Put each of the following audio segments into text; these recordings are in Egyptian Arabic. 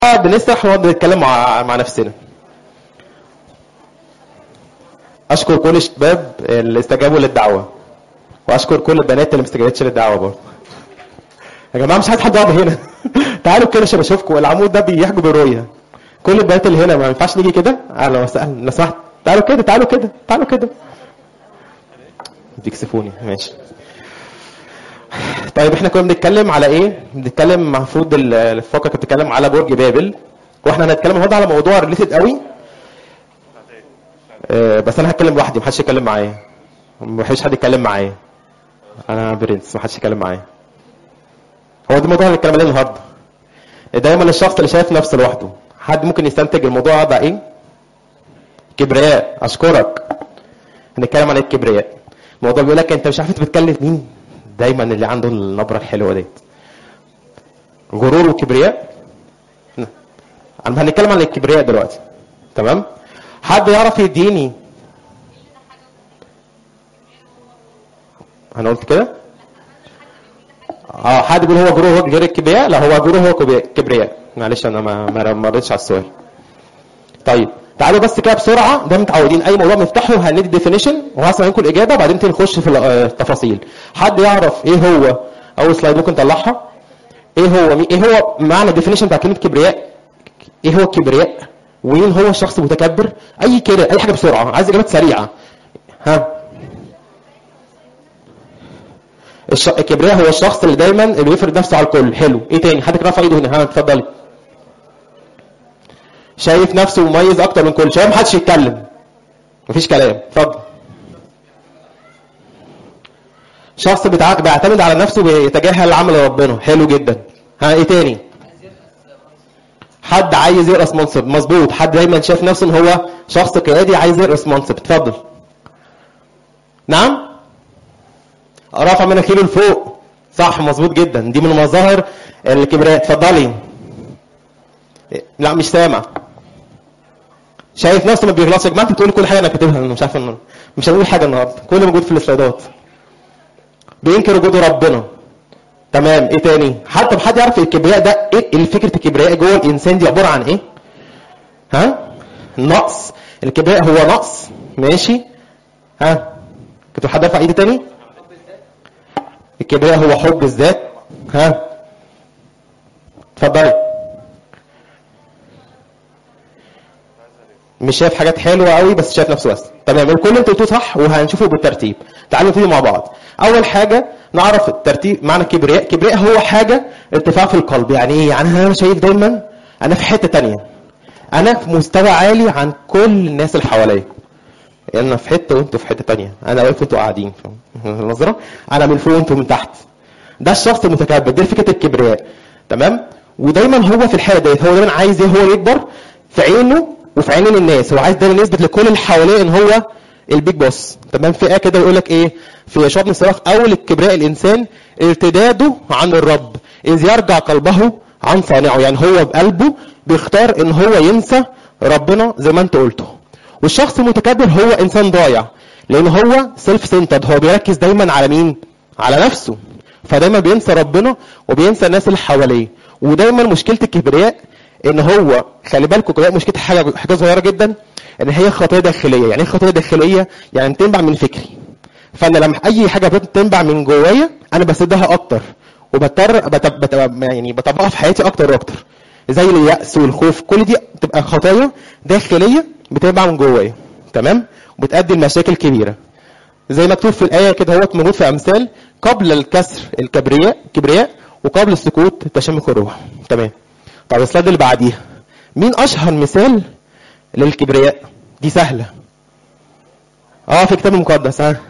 بنسرح ونقعد نتكلم مع مع نفسنا اشكر كل الشباب اللي استجابوا للدعوه واشكر كل البنات اللي ما استجابتش للدعوه برضه يا جماعه مش عايز حد يقعد هنا تعالوا كده عشان اشوفكم العمود ده بيحجب الرؤيه كل البنات اللي هنا ما ينفعش نيجي كده اهلا وسهلا لو سمحت تعالوا كده تعالوا كده تعالوا كده بيكسفوني ماشي طيب احنا كنا بنتكلم على ايه؟ بنتكلم المفروض الفقره كانت بتتكلم على برج بابل واحنا هنتكلم النهارده على موضوع ريليتد قوي آه، بس انا هتكلم لوحدي محدش يتكلم معايا ما بحبش حد يتكلم معايا انا برنس محدش يتكلم معايا هو ده الموضوع اللي هنتكلم عليه النهارده دايما الشخص اللي شايف نفسه لوحده حد ممكن يستنتج الموضوع ده ايه؟ كبرياء اشكرك هنتكلم عن الكبرياء الموضوع بيقول لك انت مش عارف انت بتكلم مين دايما اللي عنده النبره الحلوه ديت غرور وكبرياء انا هنتكلم عن الكبرياء دلوقتي تمام حد يعرف يديني انا قلت كده اه حد يقول هو غرور هو غير الكبرياء لا هو غرور هو كبرياء- كبرياء معلش انا ما ما ما ردتش على السؤال طيب تعالوا بس كده بسرعه ده متعودين اي موضوع بنفتحه هندي ديفينيشن وهسمع منكم الاجابه وبعدين نخش في التفاصيل حد يعرف ايه هو اول سلايد ممكن نطلعها ايه هو مي- ايه هو معنى الديفينيشن بتاع كلمه كبرياء ايه هو الكبرياء ومين هو الشخص المتكبر اي كده اي حاجه بسرعه عايز اجابات سريعه ها الش... الكبرياء هو الشخص اللي دايما اللي بيفرض نفسه على الكل حلو ايه تاني حد كان رافع ايده هنا ها اتفضلي شايف نفسه مميز اكتر من كل شويه محدش يتكلم مفيش كلام اتفضل شخص بتع... بيعتمد على نفسه بيتجاهل عمل ربنا حلو جدا ها ايه تاني حد عايز يرقص منصب مظبوط حد دايما شايف نفسه ان هو شخص قيادي عايز يرقص منصب اتفضل نعم رافع من كيلو لفوق صح مظبوط جدا دي من مظاهر الكبرياء اتفضلي لا مش سامع شايف نفسه ما بيخلصش يا جماعه انت بتقولي كل حاجه انا كاتبها انا مش عارف إن- مش هنقول حاجه النهارده كله موجود في السلايدات بينكر وجود ربنا تمام ايه تاني حتى حد يعرف الكبرياء ده ايه فكره الكبرياء جوه الانسان دي عباره عن ايه ها نقص الكبرياء هو نقص ماشي ها كنت حد يرفع ايدي تاني الكبرياء هو حب الذات ها اتفضلي مش شايف حاجات حلوه قوي بس شايف نفسه بس تمام الكل انت قلتوه صح وهنشوفه بالترتيب تعالوا نبتدي مع بعض اول حاجه نعرف الترتيب معنى الكبرياء كبرياء هو حاجه ارتفاع في القلب يعني ايه يعني انا شايف دايما انا في حته تانية انا في مستوى عالي عن كل الناس اللي حواليا يعني انا في حته وانتوا في حته تانية انا واقف وانتوا قاعدين فاهم النظره انا من فوق وانتوا من تحت ده الشخص المتكبر دي فكره الكبرياء تمام ودايما هو في الحاله ديت هو دايما عايز ايه هو يكبر في عينه وفي عينين الناس هو عايز دايما يثبت لكل اللي حواليه ان هو البيج بوس تمام فئه كده يقول لك ايه في شعب بن الصراخ اول الكبرياء الانسان ارتداده عن الرب اذ يرجع قلبه عن صانعه يعني هو بقلبه بيختار ان هو ينسى ربنا زي ما انت قلته والشخص المتكبر هو انسان ضايع لان هو سيلف سنتد هو بيركز دايما على مين على نفسه فدايما بينسى ربنا وبينسى الناس اللي حواليه ودايما مشكله الكبرياء ان هو خلي بالكم الكبرياء مشكله حاجه حاجه صغيره جدا ان هي خطيه داخليه يعني ايه خطيه داخليه يعني بتنبع من فكري فانا لما اي حاجه بتنبع من جوايا انا بسدها اكتر وبضطر بت... بت... يعني بطبقها في حياتي اكتر واكتر زي اليأس والخوف كل دي بتبقى خطايا داخليه بتنبع من جوايا تمام وبتؤدي لمشاكل كبيره زي مكتوب في الايه كده هو موجود في امثال قبل الكسر الكبرياء كبرياء وقبل السكوت تشمخ الروح تمام طب السلايد اللي بعديها مين اشهر مثال للكبرياء دي سهله اه في كتاب المقدس ها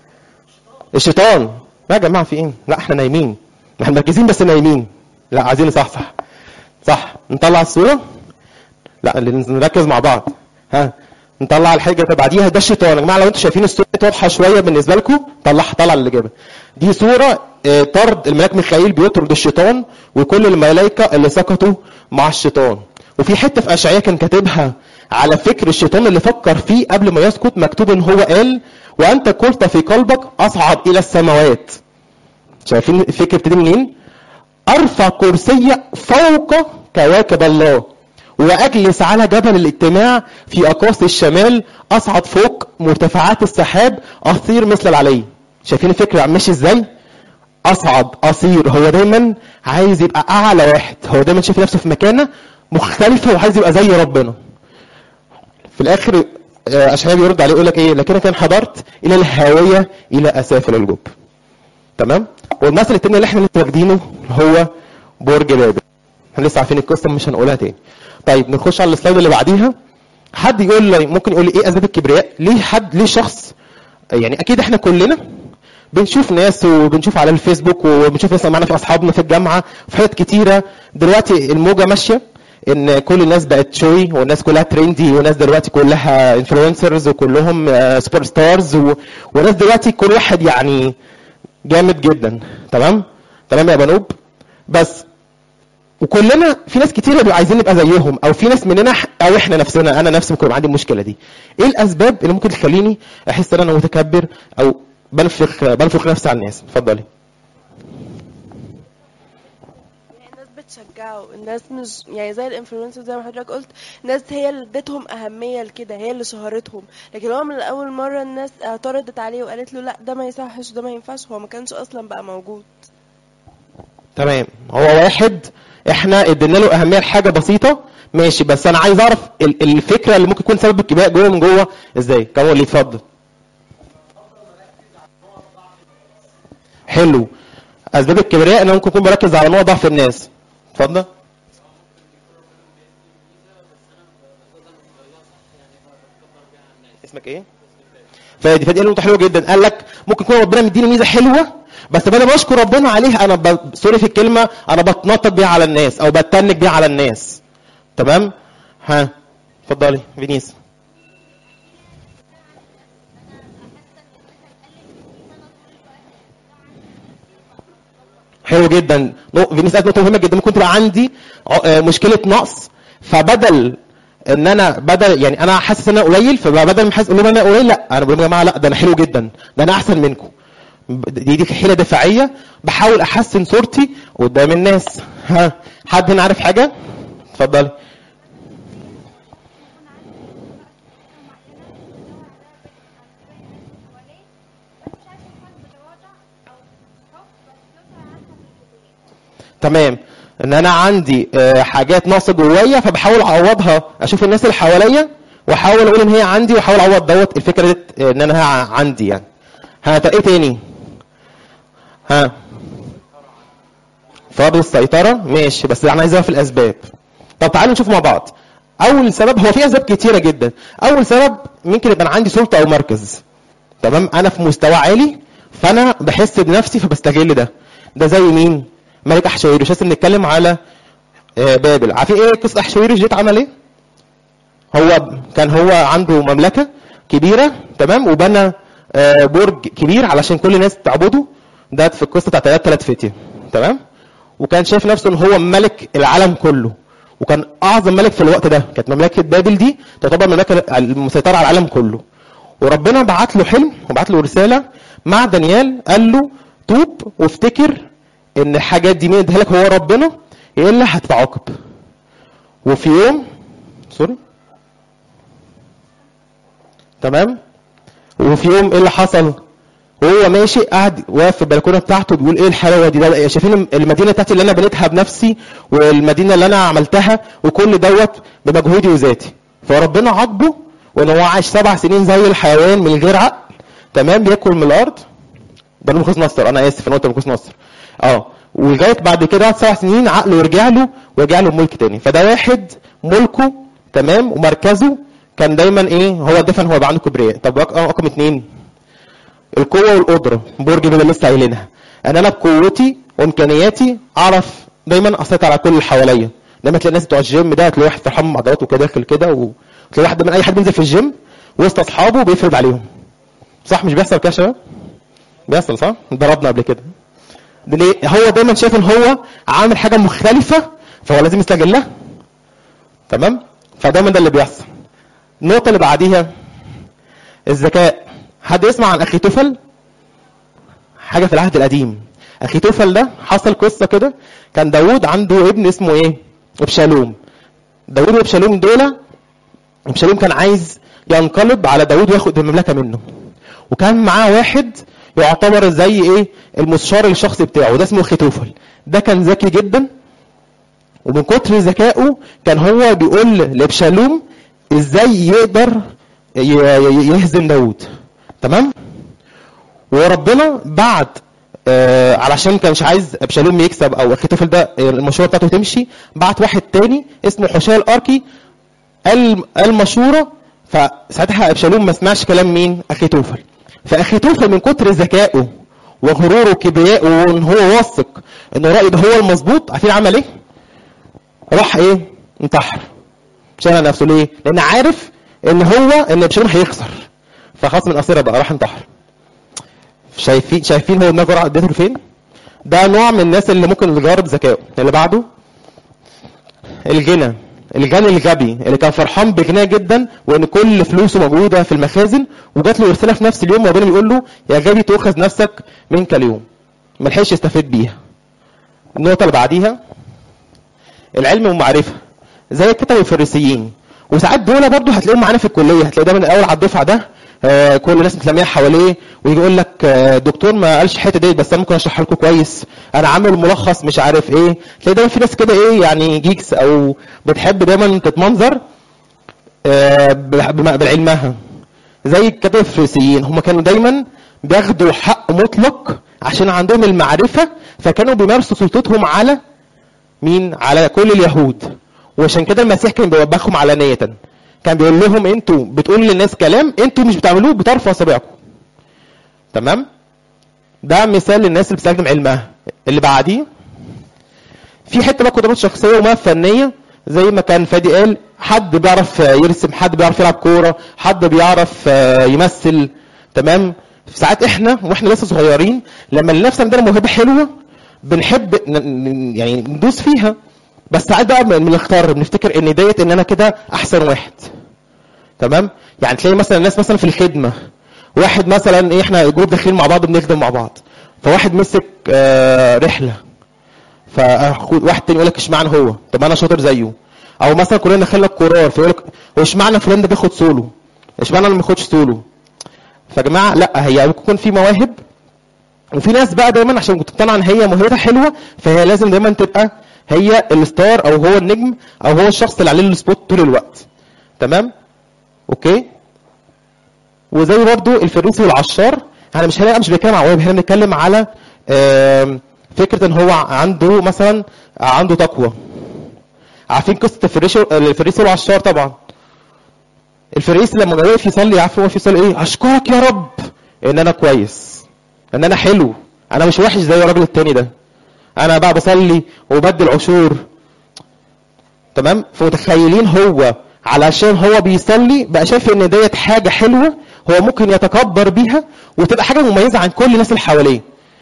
الشيطان لا يا جماعه في ايه لا احنا نايمين احنا مركزين بس نايمين لا عايزين نصحصح صح نطلع الصوره لا اللي نركز مع بعض ها نطلع الحاجه اللي بعديها ده الشيطان يا جماعه لو انتوا شايفين الصوره واضحه شويه بالنسبه لكم طلعها طلع الاجابه دي صوره آه، طرد الملاك ميخائيل بيطرد الشيطان وكل الملائكه اللي سقطوا مع الشيطان وفي حته في اشعياء كان كاتبها على فكر الشيطان اللي فكر فيه قبل ما يسقط مكتوب ان هو قال وانت قلت في قلبك اصعد الى السماوات شايفين الفكر بتبتدي منين ارفع كرسي فوق كواكب الله واجلس على جبل الاجتماع في اقاصي الشمال اصعد فوق مرتفعات السحاب اصير مثل العلي شايفين الفكره ماشي ازاي اصعد اصير هو دايما عايز يبقى اعلى واحد هو دايما شايف نفسه في مكانه مختلفه وعايز يبقى زي ربنا في الاخر آه، اشعياء بيرد عليه يقول لك ايه لكن كان حضرت الى الهاويه الى اسافل الجب تمام والمثل التاني اللي احنا لسه واخدينه هو برج بابل احنا لسه عارفين القصه مش هنقولها تاني طيب نخش على السلايد اللي بعديها حد يقول لي ممكن يقول لي ايه اسباب الكبرياء ليه حد ليه شخص يعني اكيد احنا كلنا بنشوف ناس وبنشوف على الفيسبوك وبنشوف ناس معانا في اصحابنا في الجامعه في حتت كتيره دلوقتي الموجه ماشيه ان كل الناس بقت شوي والناس كلها ترندي والناس دلوقتي كلها انفلونسرز وكلهم آه، سوبر ستارز و- وناس دلوقتي كل واحد يعني جامد جدا تمام تمام يا بنوب بس وكلنا في ناس كتير بيبقوا عايزين نبقى زيهم او في ناس مننا ح- او احنا نفسنا انا نفسي ممكن يبقى عندي المشكله دي ايه الاسباب اللي ممكن تخليني احس ان انا متكبر او بنفخ بنفخ نفسي على الناس اتفضلي يعني الناس بتشجعه الناس مش يعني زي الانفلونسر زي ما حضرتك قلت الناس هي اللي ادتهم اهميه لكده هي اللي شهرتهم لكن هو من اول مره الناس اعترضت عليه وقالت له لا ده ما يصحش وده ما ينفعش هو ما كانش اصلا بقى موجود تمام هو واحد احنا ادينا له اهميه لحاجه بسيطه ماشي بس انا عايز اعرف ال- الفكره اللي ممكن يكون سبب الكبرياء جوه من جوه ازاي كم هو اللي يتفضل حلو اسباب الكبرياء ان انا ممكن اكون بركز على نوع ضعف الناس اتفضل اسمك ايه فادي فادي قال نقطه حلوه جدا قال لك ممكن يكون ربنا مديني ميزه حلوه بس بدل ما اشكر ربنا عليها انا ب... سوري في الكلمه انا بتنطط بيها على الناس او بتنك بيها على الناس تمام ها اتفضلي فينيس حلو جدا نو- فينيس قالت نقطه مهمه جدا ممكن تبقى عندي ع- آه، مشكله نقص فبدل ان انا بدل يعني انا حاسس ان انا قليل فبدل ما حاسس ان انا قليل لا انا بقول يا جماعه لا ده انا حلو جدا ده انا احسن منكم دي دي حيله دفاعيه بحاول احسن صورتي قدام الناس ها حد هنا عارف حاجه اتفضلي تمام ان انا عندي آه، حاجات ناقصه جوايا فبحاول اعوضها اشوف الناس اللي حواليا واحاول اقول ان هي عندي واحاول اعوض دوت الفكره دي آه، ان انا ع- عندي يعني ها طب ايه تاني ها فرض السيطره ماشي بس انا عايز اعرف الاسباب طب تعالوا نشوف مع بعض اول سبب هو في اسباب كتيره جدا اول سبب ممكن يبقى عندي سلطه او مركز تمام انا في مستوى عالي فانا بحس بنفسي فبستغل ده ده زي مين ملك احشويروش لسه بنتكلم على آه، بابل عارفين ايه قصه احشويروش دي اتعمل ايه هو كان هو عنده مملكه كبيره تمام وبنى آه، برج كبير علشان كل الناس تعبده ده في القصه بتاعت ثلاث ثلاث فتيه تمام وكان شايف نفسه ان هو ملك العالم كله وكان اعظم ملك في الوقت ده كانت مملكه بابل دي تعتبر المملكه المسيطره على العالم كله وربنا بعت له حلم وبعت له رساله مع دانيال قال له توب وافتكر ان الحاجات دي مين اديها لك هو ربنا الا هتتعاقب وفي يوم سوري تمام وفي يوم ايه اللي حصل وهو ماشي قاعد واقف في البلكونه بتاعته بيقول ايه الحلاوه دي ده شايفين المدينه بتاعتي اللي انا بنيتها بنفسي والمدينه اللي انا عملتها وكل دوت بمجهودي وذاتي فربنا عاقبه وان هو عاش سبع سنين زي الحيوان من غير عقل تمام بياكل من الارض ده نبوخذ نصر انا اسف انا قلت نبوخذ نصر اه ولغايه بعد كده بعد سبع سنين عقله رجع له ورجع له ملك تاني فده واحد ملكه تمام ومركزه كان دايما ايه هو دفن هو يبقى عنده كبرياء طب رق- رقم اتنين القوه والقدره برج بيبقى لسه قايلينها ان انا بقوتي وامكانياتي اعرف دايما اسيطر على كل اللي حواليا دايما تلاقي الناس بتوع الجيم ده تلاقي واحد فرحان من عضلاته كده داخل كده وتلاقي واحد من اي حد بينزل في الجيم وسط اصحابه بيفرض عليهم صح مش بيحصل كده يا شباب بيحصل صح ضربنا قبل كده ده ليه هو دايما شايف ان هو عامل حاجه مختلفه فهو لازم يستغلها تمام فدايما ده اللي بيحصل النقطه اللي بعديها الذكاء حد يسمع عن اخي توفل حاجه في العهد القديم اخي توفل ده حصل قصه كده كان داوود عنده ابن اسمه ايه ابشالوم داوود وابشالوم دول ابشالوم كان عايز ينقلب على داوود وياخد المملكه منه وكان معاه واحد يعتبر زي ايه المستشار الشخصي بتاعه ده اسمه خيتوفل ده كان ذكي جدا ومن كتر ذكائه كان هو بيقول لابشالوم ازاي يقدر ي- ي- يهزم داوود تمام وربنا بعد آه علشان كان مش عايز ابشالوم يكسب او اخيتوفل ده المشوره بتاعته تمشي بعت واحد تاني اسمه حشاي الاركي قال قال مشوره فساعتها ابشالوم ما سمعش كلام مين اخيتوفل فاخيتوفل من كتر ذكائه وغروره وكبريائه وان هو واثق ان رايه ده هو المظبوط عارفين عمل ايه؟ راح ايه؟ انتحر شال نفسه ليه؟ لان عارف ان هو ان ابشالوم هيخسر فخلاص من قصيره بقى راح انتحر شايفين شايفين هو دماغه راح اديته لفين؟ ده نوع من الناس اللي ممكن تجرب ذكائه اللي بعده الغنى الغني الغبي اللي كان فرحان بغناه جدا وان كل فلوسه موجوده في المخازن وجات له رساله في نفس اليوم وربنا بيقول له يا غبي تؤخذ نفسك منك اليوم ما لحقش يستفيد بيها النقطه اللي بعديها العلم والمعرفه زي الكتب الفريسيين وساعات دول برضه هتلاقيهم معانا في الكليه هتلاقي ده من الاول على الدفعه ده آه كل الناس متلميه حواليه ويجي يقول لك آه دكتور ما قالش الحته دي بس انا ممكن اشرحها لكم كويس انا عامل ملخص مش عارف ايه تلاقي دايما في ناس كده ايه يعني جيكس او بتحب دايما تتمنظر آه بم- بعلمها زي الكتب الفريسيين هم كانوا دايما بياخدوا حق مطلق عشان عندهم المعرفه فكانوا بيمارسوا سلطتهم على مين على كل اليهود وعشان كده المسيح كان بيوبخهم علانية كان بيقول لهم انتوا بتقولوا للناس كلام انتوا مش بتعملوه بطرف اصابعكم تمام ده مثال للناس اللي بتستخدم علمها اللي بعديه في حته بقى قدرات شخصيه وما فنيه زي ما كان فادي قال حد بيعرف يرسم حد بيعرف يلعب كوره حد بيعرف يمثل تمام ساعات احنا واحنا لسه صغيرين لما نلاقي عندنا موهبه حلوه بنحب ن- ن- يعني ندوس فيها بس ساعات بقى من بنختار بنفتكر ان ديت ان انا كده احسن واحد تمام يعني تلاقي مثلا الناس مثلا في الخدمه واحد مثلا ايه احنا جروب داخلين مع بعض بنخدم مع بعض فواحد مسك آه رحله فواحد تاني يقول لك اشمعنى هو طب انا شاطر زيه او مثلا كلنا دخلنا القرار فيقول لك هو اشمعنى فلان ده بياخد سولو اشمعنى انا ما باخدش سولو فيا جماعه لا هي ممكن يكون في مواهب وفي ناس بقى دايما عشان كنت مقتنع ان هي موهبتها حلوه فهي لازم دايما تبقى هي الستار او هو النجم او هو الشخص اللي عليه السبوت طول الوقت تمام اوكي وزي برضو الفريسي والعشار احنا مش هنبقى مش بنتكلم على مواهب احنا بنتكلم على آم، فكره ان هو عنده مثلا عنده تقوى عارفين قصه الفريسي الفريسي والعشار طبعا الفريسي لما وقف يصلي عارف هو واقف يصلي ايه اشكرك يا رب ان انا كويس ان انا حلو انا مش وحش زي الراجل التاني ده انا بقى بصلي وبدي العشور تمام فمتخيلين هو علشان هو بيصلي بقى شايف ان ديت حاجه حلوه هو ممكن يتكبر بيها وتبقى حاجه مميزه عن كل الناس اللي حواليه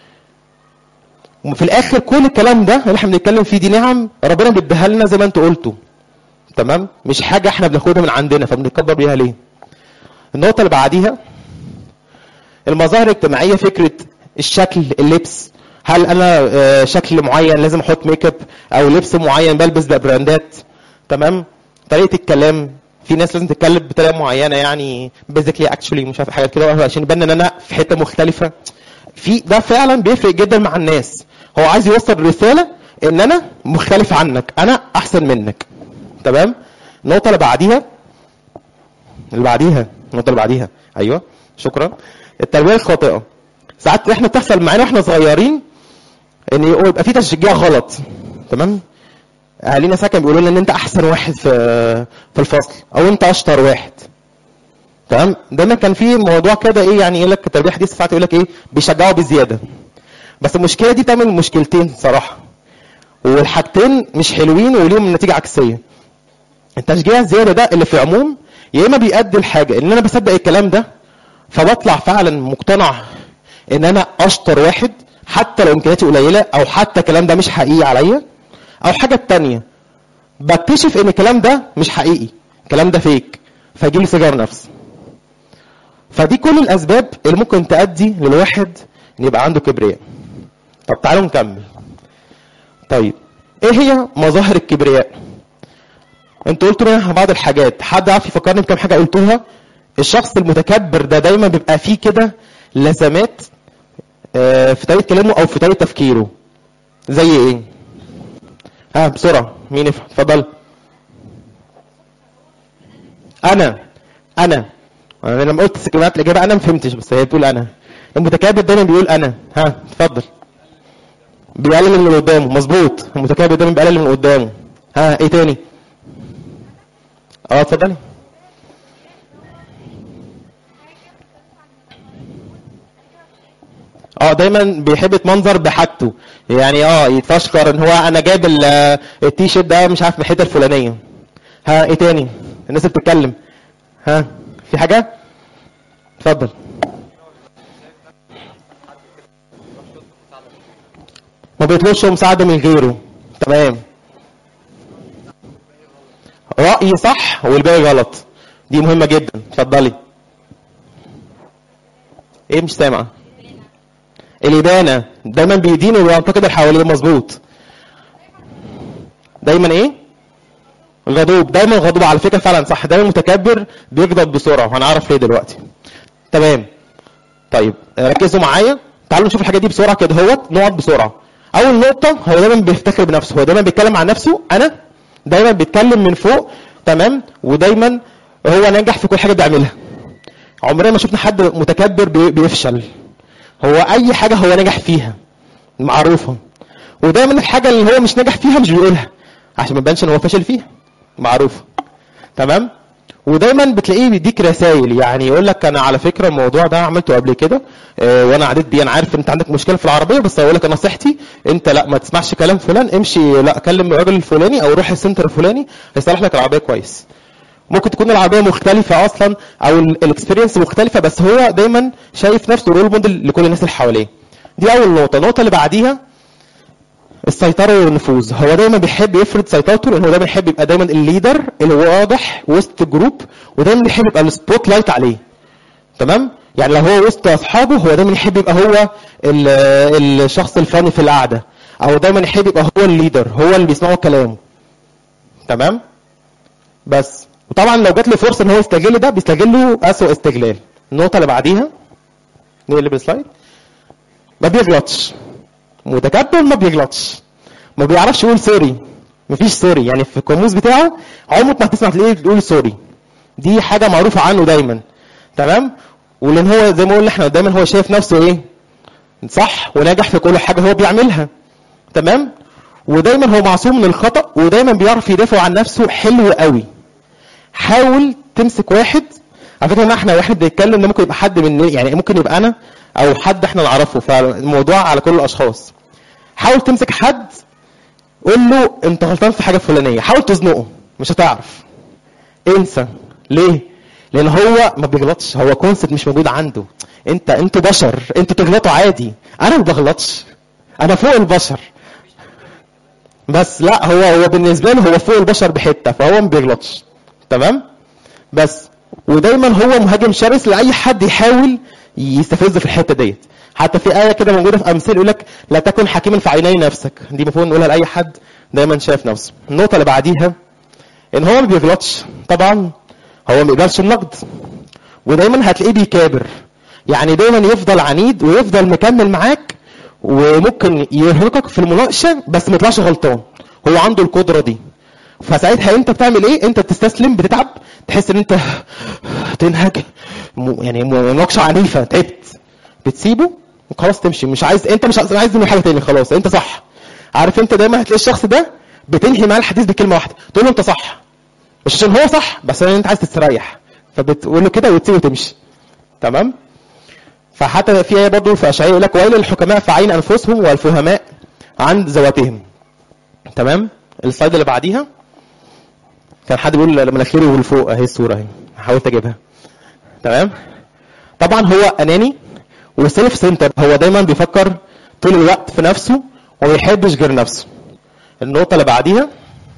وفي الاخر كل الكلام ده اللي احنا بنتكلم فيه دي نعم ربنا بيديها لنا زي ما انتوا قلتوا تمام مش حاجه احنا بناخدها من عندنا فبنتكبر بيها ليه النقطه اللي بعديها المظاهر الاجتماعيه فكره الشكل اللبس هل انا آه، شكل معين لازم احط ميك اب او لبس معين بلبس بقى براندات تمام طريقه الكلام في ناس لازم تتكلم بطريقه معينه يعني بيزيكلي اكشولي مش عارف حاجات كده عشان يبان ان انا في حته مختلفه في ده فعلا بيفرق جدا مع الناس هو عايز يوصل رساله ان انا مختلف عنك انا احسن منك تمام النقطه اللي بعديها اللي بعديها النقطه اللي بعديها ايوه شكرا التربيه الخاطئه ساعات احنا بتحصل معانا واحنا صغيرين ان يبقى في تشجيع غلط تمام اهالينا ساعات كانوا بيقولوا لنا ان انت احسن واحد في في الفصل او انت اشطر واحد تمام دايما كان في موضوع كده ايه يعني يقول لك التربيه الحديثه ساعات يقول لك ايه بيشجعوا بزياده بس المشكله دي تعمل مشكلتين صراحه والحاجتين مش حلوين وليهم نتيجه عكسيه التشجيع الزياده ده اللي في العموم يا اما بيؤدي لحاجه ان انا بصدق الكلام ده فبطلع فعلا مقتنع ان انا اشطر واحد حتى لو امكانياتي قليله او حتى الكلام ده مش حقيقي عليا او حاجه تانية بكتشف ان الكلام ده مش حقيقي الكلام ده فيك فيجيب لي سجار نفس فدي كل الاسباب اللي ممكن تؤدي للواحد ان يبقى عنده كبرياء طب تعالوا نكمل طيب ايه هي مظاهر الكبرياء انتوا قلتوا منها بعض الحاجات حد عارف يفكرني بكام حاجه قلتوها الشخص المتكبر ده دايما بيبقى فيه كده لزمات آه، في طريقه كلامه او في طريقه تفكيره زي ايه ها بسرعه مين يفهم اتفضل انا انا انا لما قلت سكريبات الاجابه انا ما فهمتش بس هي بتقول انا المتكبر دايما بيقول انا ها اتفضل بيقلل من اللي قدامه مظبوط المتكبر دايما بيقلل من اللي قدامه ها ايه تاني اه اتفضلي اه دايما بيحب يتمنظر بحاجته يعني اه يتفشخر ان هو انا جايب ال- التي شيرت ده مش عارف من الحته الفلانيه ها ايه تاني الناس اللي بتتكلم ها في حاجه اتفضل ما بيطلبش مساعده من غيره تمام رأي صح والباقي غلط دي مهمة جدا اتفضلي ايه مش سامعة الإدانة دايما بيدين ويعتقد اللي حواليه مظبوط دايما ايه غضوب دايما غضوب على فكرة فعلا صح دايما متكبر بيغضب بسرعة وهنعرف ليه دلوقتي تمام طيب ركزوا معايا تعالوا نشوف الحاجات دي بسرعة كده اهوت نقعد بسرعة أول نقطة هو دايما بيفتخر بنفسه هو دايما بيتكلم عن نفسه أنا دايما بيتكلم من فوق تمام ودايما هو ناجح في كل حاجة بيعملها عمرنا ما شفنا حد متكبر بي- بيفشل هو أي حاجة هو ناجح فيها معروفة ودايما الحاجة اللي هو مش ناجح فيها مش بيقولها عشان ما يبانش ان هو فاشل فيها معروفة تمام ودايما بتلاقيه بيديك رسائل يعني يقول لك انا على فكره الموضوع ده عملته قبل كده آه، وانا عديت بيه انا عارف انت عندك مشكله في العربيه بس اقول لك نصيحتي انت لا ما تسمعش كلام فلان امشي لا كلم الراجل الفلاني او روح السنتر الفلاني هيصلح لك العربيه كويس ممكن تكون العربيه مختلفه اصلا او الاكسبيرينس مختلفه بس هو دايما شايف نفسه رول موديل لكل الناس اللي حواليه دي اول نقطه النقطه اللي بعديها السيطرة والنفوذ هو دايما بيحب يفرض سيطرته لان هو دايما بيحب يبقى دايما الليدر الواضح وسط الجروب ودايما بيحب يبقى السبوت لايت عليه تمام يعني لو هو وسط اصحابه هو دايما يحب يبقى هو ال- الشخص الفاني في القعده او دايما يحب يبقى هو الليدر هو اللي بيسمعوا كلامه تمام بس وطبعا لو جات له فرصه ان هو يستغل ده بيستغله اسوء استغلال النقطه اللي بعديها نقلب السلايد ما بيغلطش متكبر ما بيغلطش ما بيعرفش يقول سوري مفيش سوري يعني في القاموس بتاعه عمرك ما هتسمع تلاقيه بيقول سوري دي حاجه معروفه عنه دايما تمام ولان هو زي ما قلنا احنا دايما هو شايف نفسه ايه صح وناجح في كل حاجه هو بيعملها تمام ودايما هو معصوم من الخطا ودايما بيعرف يدافع عن نفسه حلو قوي حاول تمسك واحد على فكره ان احنا واحد بيتكلم ده ممكن يبقى حد من يعني ممكن يبقى انا او حد احنا نعرفه فالموضوع على كل الاشخاص حاول تمسك حد قول له انت غلطان في حاجه فلانيه حاول تزنقه مش هتعرف انسى ليه لان هو ما بيغلطش هو كونسبت مش موجود عنده انت انتوا بشر انتوا تغلطوا عادي انا ما بغلطش انا فوق البشر بس لا هو هو بالنسبه له هو فوق البشر بحته فهو ما بيغلطش تمام بس ودايما هو مهاجم شرس لاي حد يحاول يستفز في الحته ديت حتى في ايه كده موجوده في امثال يقول لك لا تكن حكيما في عيني نفسك دي المفروض نقولها لاي حد دايما شايف نفسه النقطه اللي بعديها ان هو ما بيغلطش طبعا هو ما بيقبلش النقد ودايما هتلاقيه بيكابر يعني دايما يفضل عنيد ويفضل مكمل معاك وممكن يرهقك في المناقشه بس ما يطلعش غلطان هو عنده القدره دي فساعتها انت بتعمل ايه انت بتستسلم بتتعب تحس ان انت تنهج م- يعني مناقشه عنيفه تعبت بتسيبه وخلاص تمشي مش عايز انت مش عايز منه حاجه تاني خلاص انت صح عارف انت دايما هتلاقي الشخص ده بتنهي معاه الحديث بكلمه واحده تقول له انت صح مش عشان هو صح بس عشان انت عايز تستريح فبتقول له كده وتسيبه وتمشي تمام فحتى في ايه برضه في اشعياء يقول لك ويل للحكماء في عين انفسهم والفهماء عن ذواتهم تمام السلايد اللي بعديها كان حد بيقول مناخيره لفوق اهي الصوره اهي حاولت اجيبها تمام طبعا هو اناني وسيلف سنتر هو دايما بيفكر طول الوقت في نفسه وما بيحبش غير نفسه النقطه اللي بعديها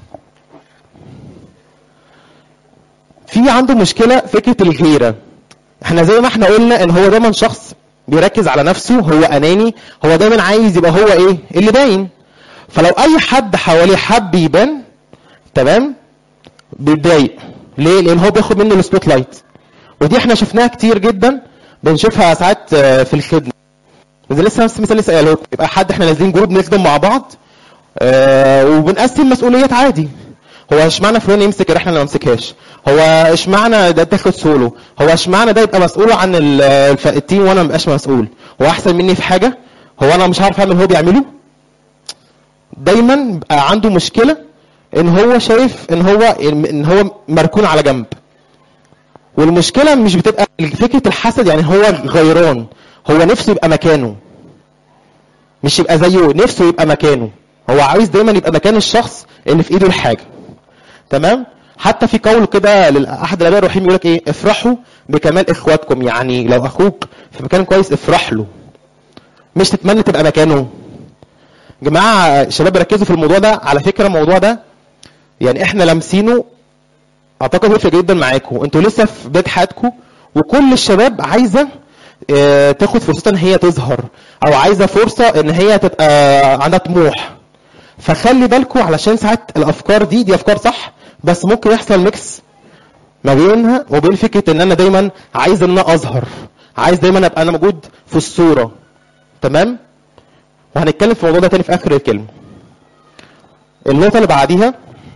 في عنده مشكله فكره الغيره احنا زي ما احنا قلنا ان هو دايما شخص بيركز على نفسه هو اناني هو دايما عايز يبقى هو ايه اللي باين فلو اي حد حواليه حب يبان تمام بيتضايق ليه لان هو بياخد منه السبوت لايت ودي احنا شفناها كتير جدا بنشوفها ساعات آه، في الخدمه زي لسه نفس المثال لسه قايله لكم يبقى حد احنا نازلين جروب نخدم مع بعض آه، وبنقسم مسؤوليات عادي هو اشمعنى فلان يمسك الرحله اللي ما امسكهاش هو اشمعنى ده تاخد سولو هو اشمعنى ده يبقى مسؤول عن ال- الف- التيم وانا ما بقاش مسؤول هو احسن مني في حاجه هو انا مش عارف اعمل اللي هو بيعمله دايما بقى عنده مشكله ان هو شايف ان هو ان هو مركون على جنب والمشكله مش بتبقى فكره الحسد يعني هو غيران هو نفسه يبقى مكانه مش يبقى زيه نفسه يبقى مكانه هو عايز دايما يبقى مكان الشخص اللي في ايده الحاجه تمام حتى في قول كده لاحد الاباء الرحيم يقول لك ايه افرحوا بكمال اخواتكم يعني لو اخوك في مكان كويس افرح له مش تتمنى تبقى مكانه جماعه شباب ركزوا في الموضوع ده على فكره الموضوع ده يعني احنا لامسينه اعتقد هيفرق جدا معاكم انتوا لسه في بدايه حياتكم وكل الشباب عايزه آه، تاخد فرصتها ان هي تظهر او عايزه فرصه ان هي تبقى عندها طموح فخلي بالكم علشان ساعات الافكار دي دي افكار صح بس ممكن يحصل ميكس ما بينها وبين فكره ان انا دايما عايز ان انا اظهر عايز دايما ابقى انا موجود في الصوره تمام وهنتكلم في الموضوع ده تاني في اخر الكلمه النقطه اللي بعديها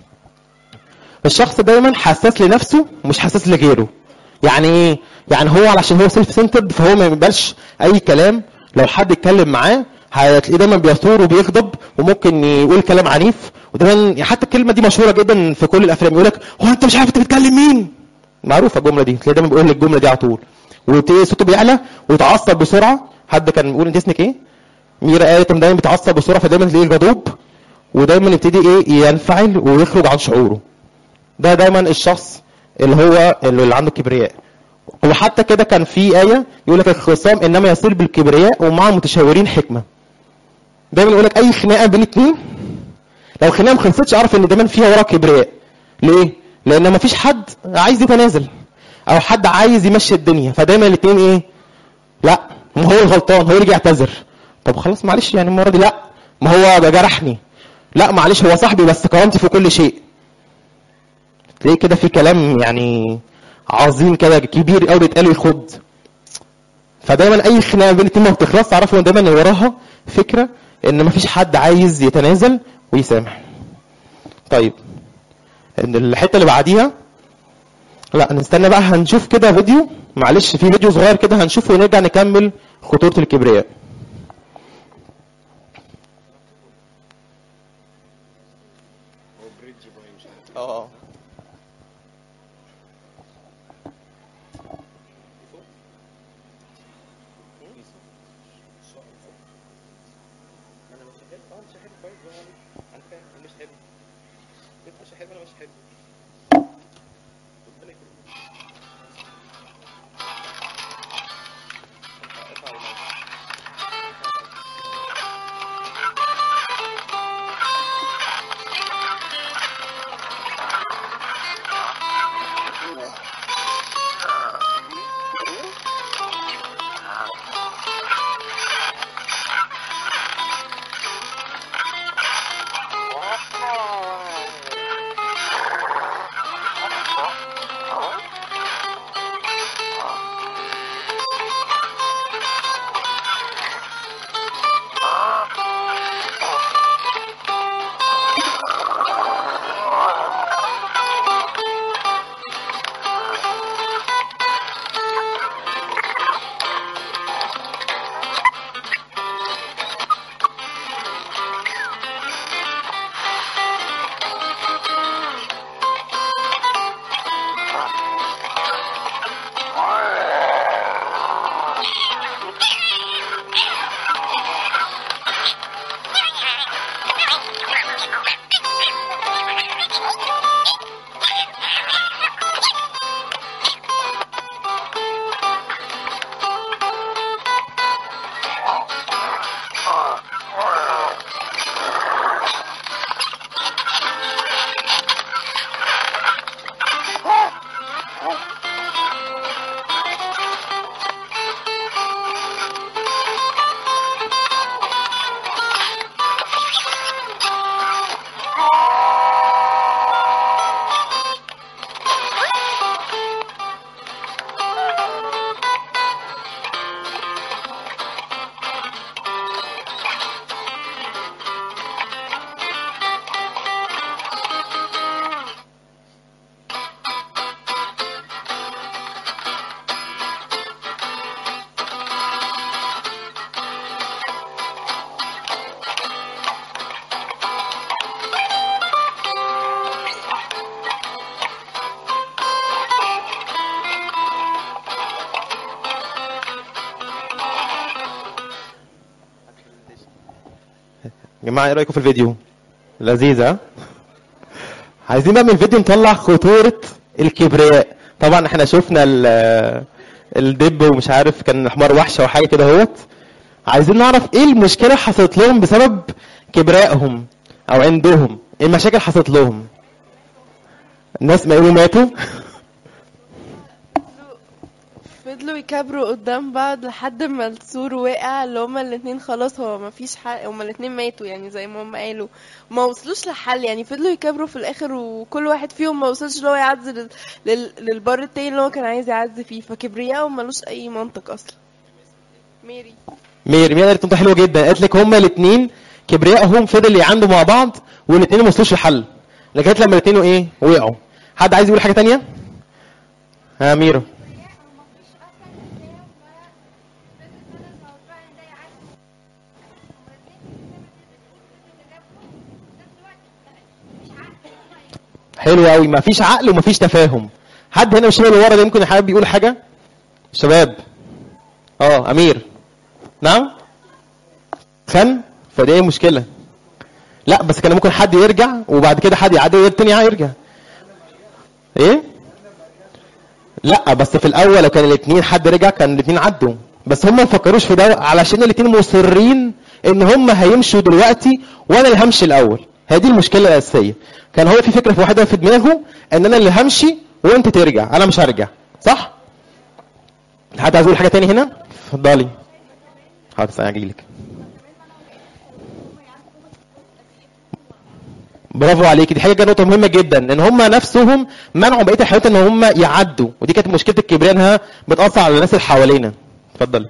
الشخص دايما حساس لنفسه مش حساس لغيره يعني ايه يعني هو علشان هو سيلف سنترد فهو ما يقبلش اي كلام لو حد اتكلم معاه هتلاقيه دايما بيثور وبيغضب وممكن يقول كلام عنيف ودايما حتى الكلمه دي مشهوره جدا في كل الافلام يقول لك هو انت مش عارف انت بتكلم مين معروفه الجمله دي تلاقيه دايما بيقول لك الجمله دي على طول وتلاقي صوته بيعلى ويتعصب بسرعه حد كان بيقول انت اسمك ايه ميرا قالت إن دايما بيتعصب بسرعه فدايما تلاقيه غضوب ودايما يبتدي ايه ينفعل ويخرج عن شعوره ده دايما الشخص اللي هو اللي عنده كبرياء وحتى كده كان في آية يقول لك الخصام إنما يصير بالكبرياء ومع المتشاورين حكمة دايما يقول لك أي خناقة بين اتنين لو خناقة ما خلصتش أعرف إن دايما فيها ورا كبرياء ليه؟ لأن مفيش حد عايز يتنازل أو حد عايز يمشي الدنيا فدايما الاتنين إيه؟ لا ما هو الغلطان هو اللي يجي يعتذر طب خلاص معلش يعني المرة دي لا ما هو ده جرحني لا معلش هو صاحبي بس كرامتي في كل شيء تلاقيه كده في كلام يعني عظيم كده كبير قوي بيتقال يخض فدايما اي خناقه بين اتنين ما بتخلص اعرفوا ان دايما ان وراها فكره ان مفيش حد عايز يتنازل ويسامح طيب ان الحته اللي بعديها لا نستنى بقى هنشوف كده فيديو معلش في فيديو صغير كده هنشوفه ونرجع نكمل خطوره الكبرياء اه يا جماعه ايه رايكم في الفيديو لذيذ ها عايزين بقى من الفيديو نطلع خطوره الكبرياء طبعا احنا شفنا ال- الدب ومش عارف كان حمار وحشه وحاجه كده اهوت عايزين نعرف ايه المشكله حصلت لهم بسبب كبرائهم او عندهم ايه المشاكل حصلت لهم الناس ما يقولوا ماتوا فضلوا يكبروا قدام بعض لحد ما السور وقع اللي هما الاتنين خلاص هو ما فيش حل هما الاتنين ماتوا يعني زي ما هما قالوا ما وصلوش لحل يعني فضلوا يكبروا في الاخر وكل واحد فيهم ما وصلش اللي هو يعدي لل... لل... للبر التاني اللي هو كان عايز يعدي فيه فكبريائهم ملوش اي منطق اصلا ميري ميري ميري قالت نقطه حلوه جدا قالت لك هما الاثنين كبريائهم فضل يعندوا مع بعض والاثنين ما وصلوش لحل لغايه لما الاثنين ايه وقعوا حد عايز يقول حاجه تانية ها ميرو حلو قوي مفيش عقل ومفيش تفاهم حد هنا من الشباب اللي ورا ده ممكن حابب يقول حاجه شباب اه امير نعم خن فدي ايه مشكله لا بس كان ممكن حد يرجع وبعد كده حد يعدي والتاني يرجع ايه لا بس في الاول لو كان الاثنين حد رجع كان الاثنين عدوا بس هم ما فكروش في ده علشان الاثنين مصرين ان هم هيمشوا دلوقتي وانا اللي همشي الاول هي دي المشكله الاساسيه كان هو في فكره في واحده في دماغه ان انا اللي همشي وانت ترجع انا مش هرجع صح حد عايز يقول حاجه تاني هنا اتفضلي حاضر ثانيه اجي لك برافو عليك دي حاجه نقطه مهمه جدا ان هم نفسهم منعوا بقيه الحيوانات ان هم يعدوا ودي كانت مشكله الكبرياء انها بتاثر على الناس اللي حوالينا اتفضل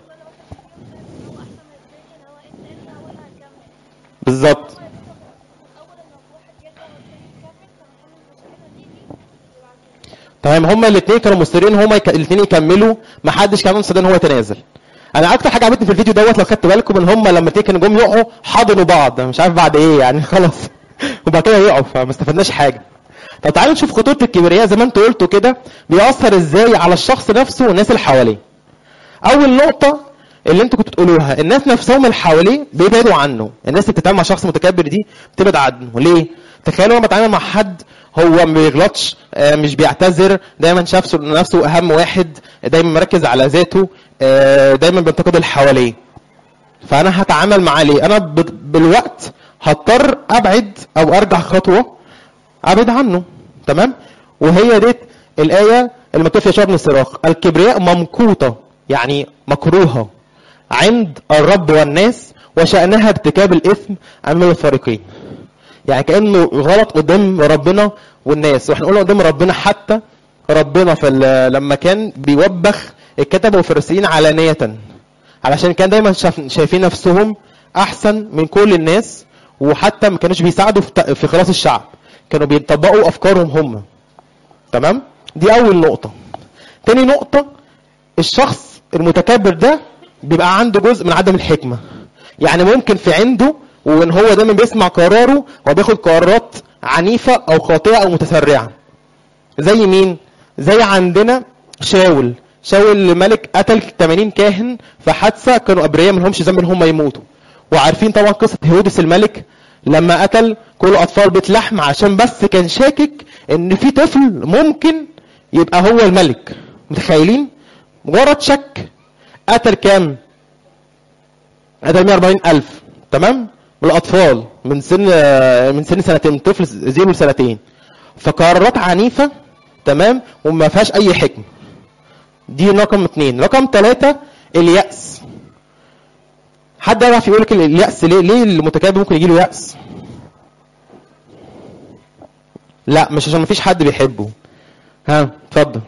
بالظبط تمام هما الاثنين كانوا مصرين هما يك... الاثنين يكملوا ما حدش كان مصدق ان هو يتنازل انا اكتر حاجه عجبتني في الفيديو دوت لو خدت بالكم ان هما لما الاثنين كانوا جم يقعوا حضنوا بعض مش عارف بعد ايه يعني خلاص وبعد كده يقعوا فما استفدناش حاجه طب تعالوا نشوف خطوره الكبرياء زي ما انتوا قلتوا كده بيأثر ازاي على الشخص نفسه والناس اللي حواليه اول نقطه اللي انتوا كنتوا تقولوها الناس نفسهم اللي حواليه بيبعدوا عنه الناس اللي بتتعامل مع شخص متكبر دي بتبعد عنه ليه تخيلوا لما بتعامل مع حد هو ما بيغلطش آه، مش بيعتذر دايما شاف نفسه اهم واحد دايما مركز على ذاته آه، دايما بينتقد اللي حواليه فانا هتعامل معاه ليه انا ب- بالوقت هضطر ابعد او ارجع خطوه ابعد عنه تمام وهي ديت الايه اللي مكتوب فيها شعب من الصراخ الكبرياء ممقوته يعني مكروهه عند الرب والناس وشأنها ارتكاب الإثم أمام الفريقين يعني كأنه غلط قدام ربنا والناس واحنا قلنا قدام ربنا حتى ربنا في ال- لما كان بيوبخ الكتبة والفريسيين علانية علشان كان دايما شاف- شايفين نفسهم أحسن من كل الناس وحتى ما كانوش بيساعدوا في ت- في خلاص الشعب كانوا بيطبقوا أفكارهم هم تمام دي أول نقطة تاني نقطة الشخص المتكبر ده بيبقى عنده جزء من عدم الحكمة يعني ممكن في عنده وان هو دايما بيسمع قراره هو بياخد قرارات عنيفة او خاطئة او متسرعة زي مين زي عندنا شاول شاول ملك قتل 80 كاهن في حادثة كانوا ابرياء منهمش ذنب ان هم يموتوا وعارفين طبعا قصة هيرودس الملك لما قتل كل اطفال بيت لحم عشان بس كان شاكك ان في طفل ممكن يبقى هو الملك متخيلين مجرد شك قتل كام قتل 140 ألف تمام والأطفال من سن من سن سنتين طفل زيرو لسنتين فقرارات عنيفة تمام وما فيهاش أي حكمة دي رقم اثنين رقم ثلاثة اليأس حد يعرف يقول لك اليأس ليه ليه المتكبر ممكن يجي له يأس لا مش عشان ما فيش حد بيحبه ها اتفضل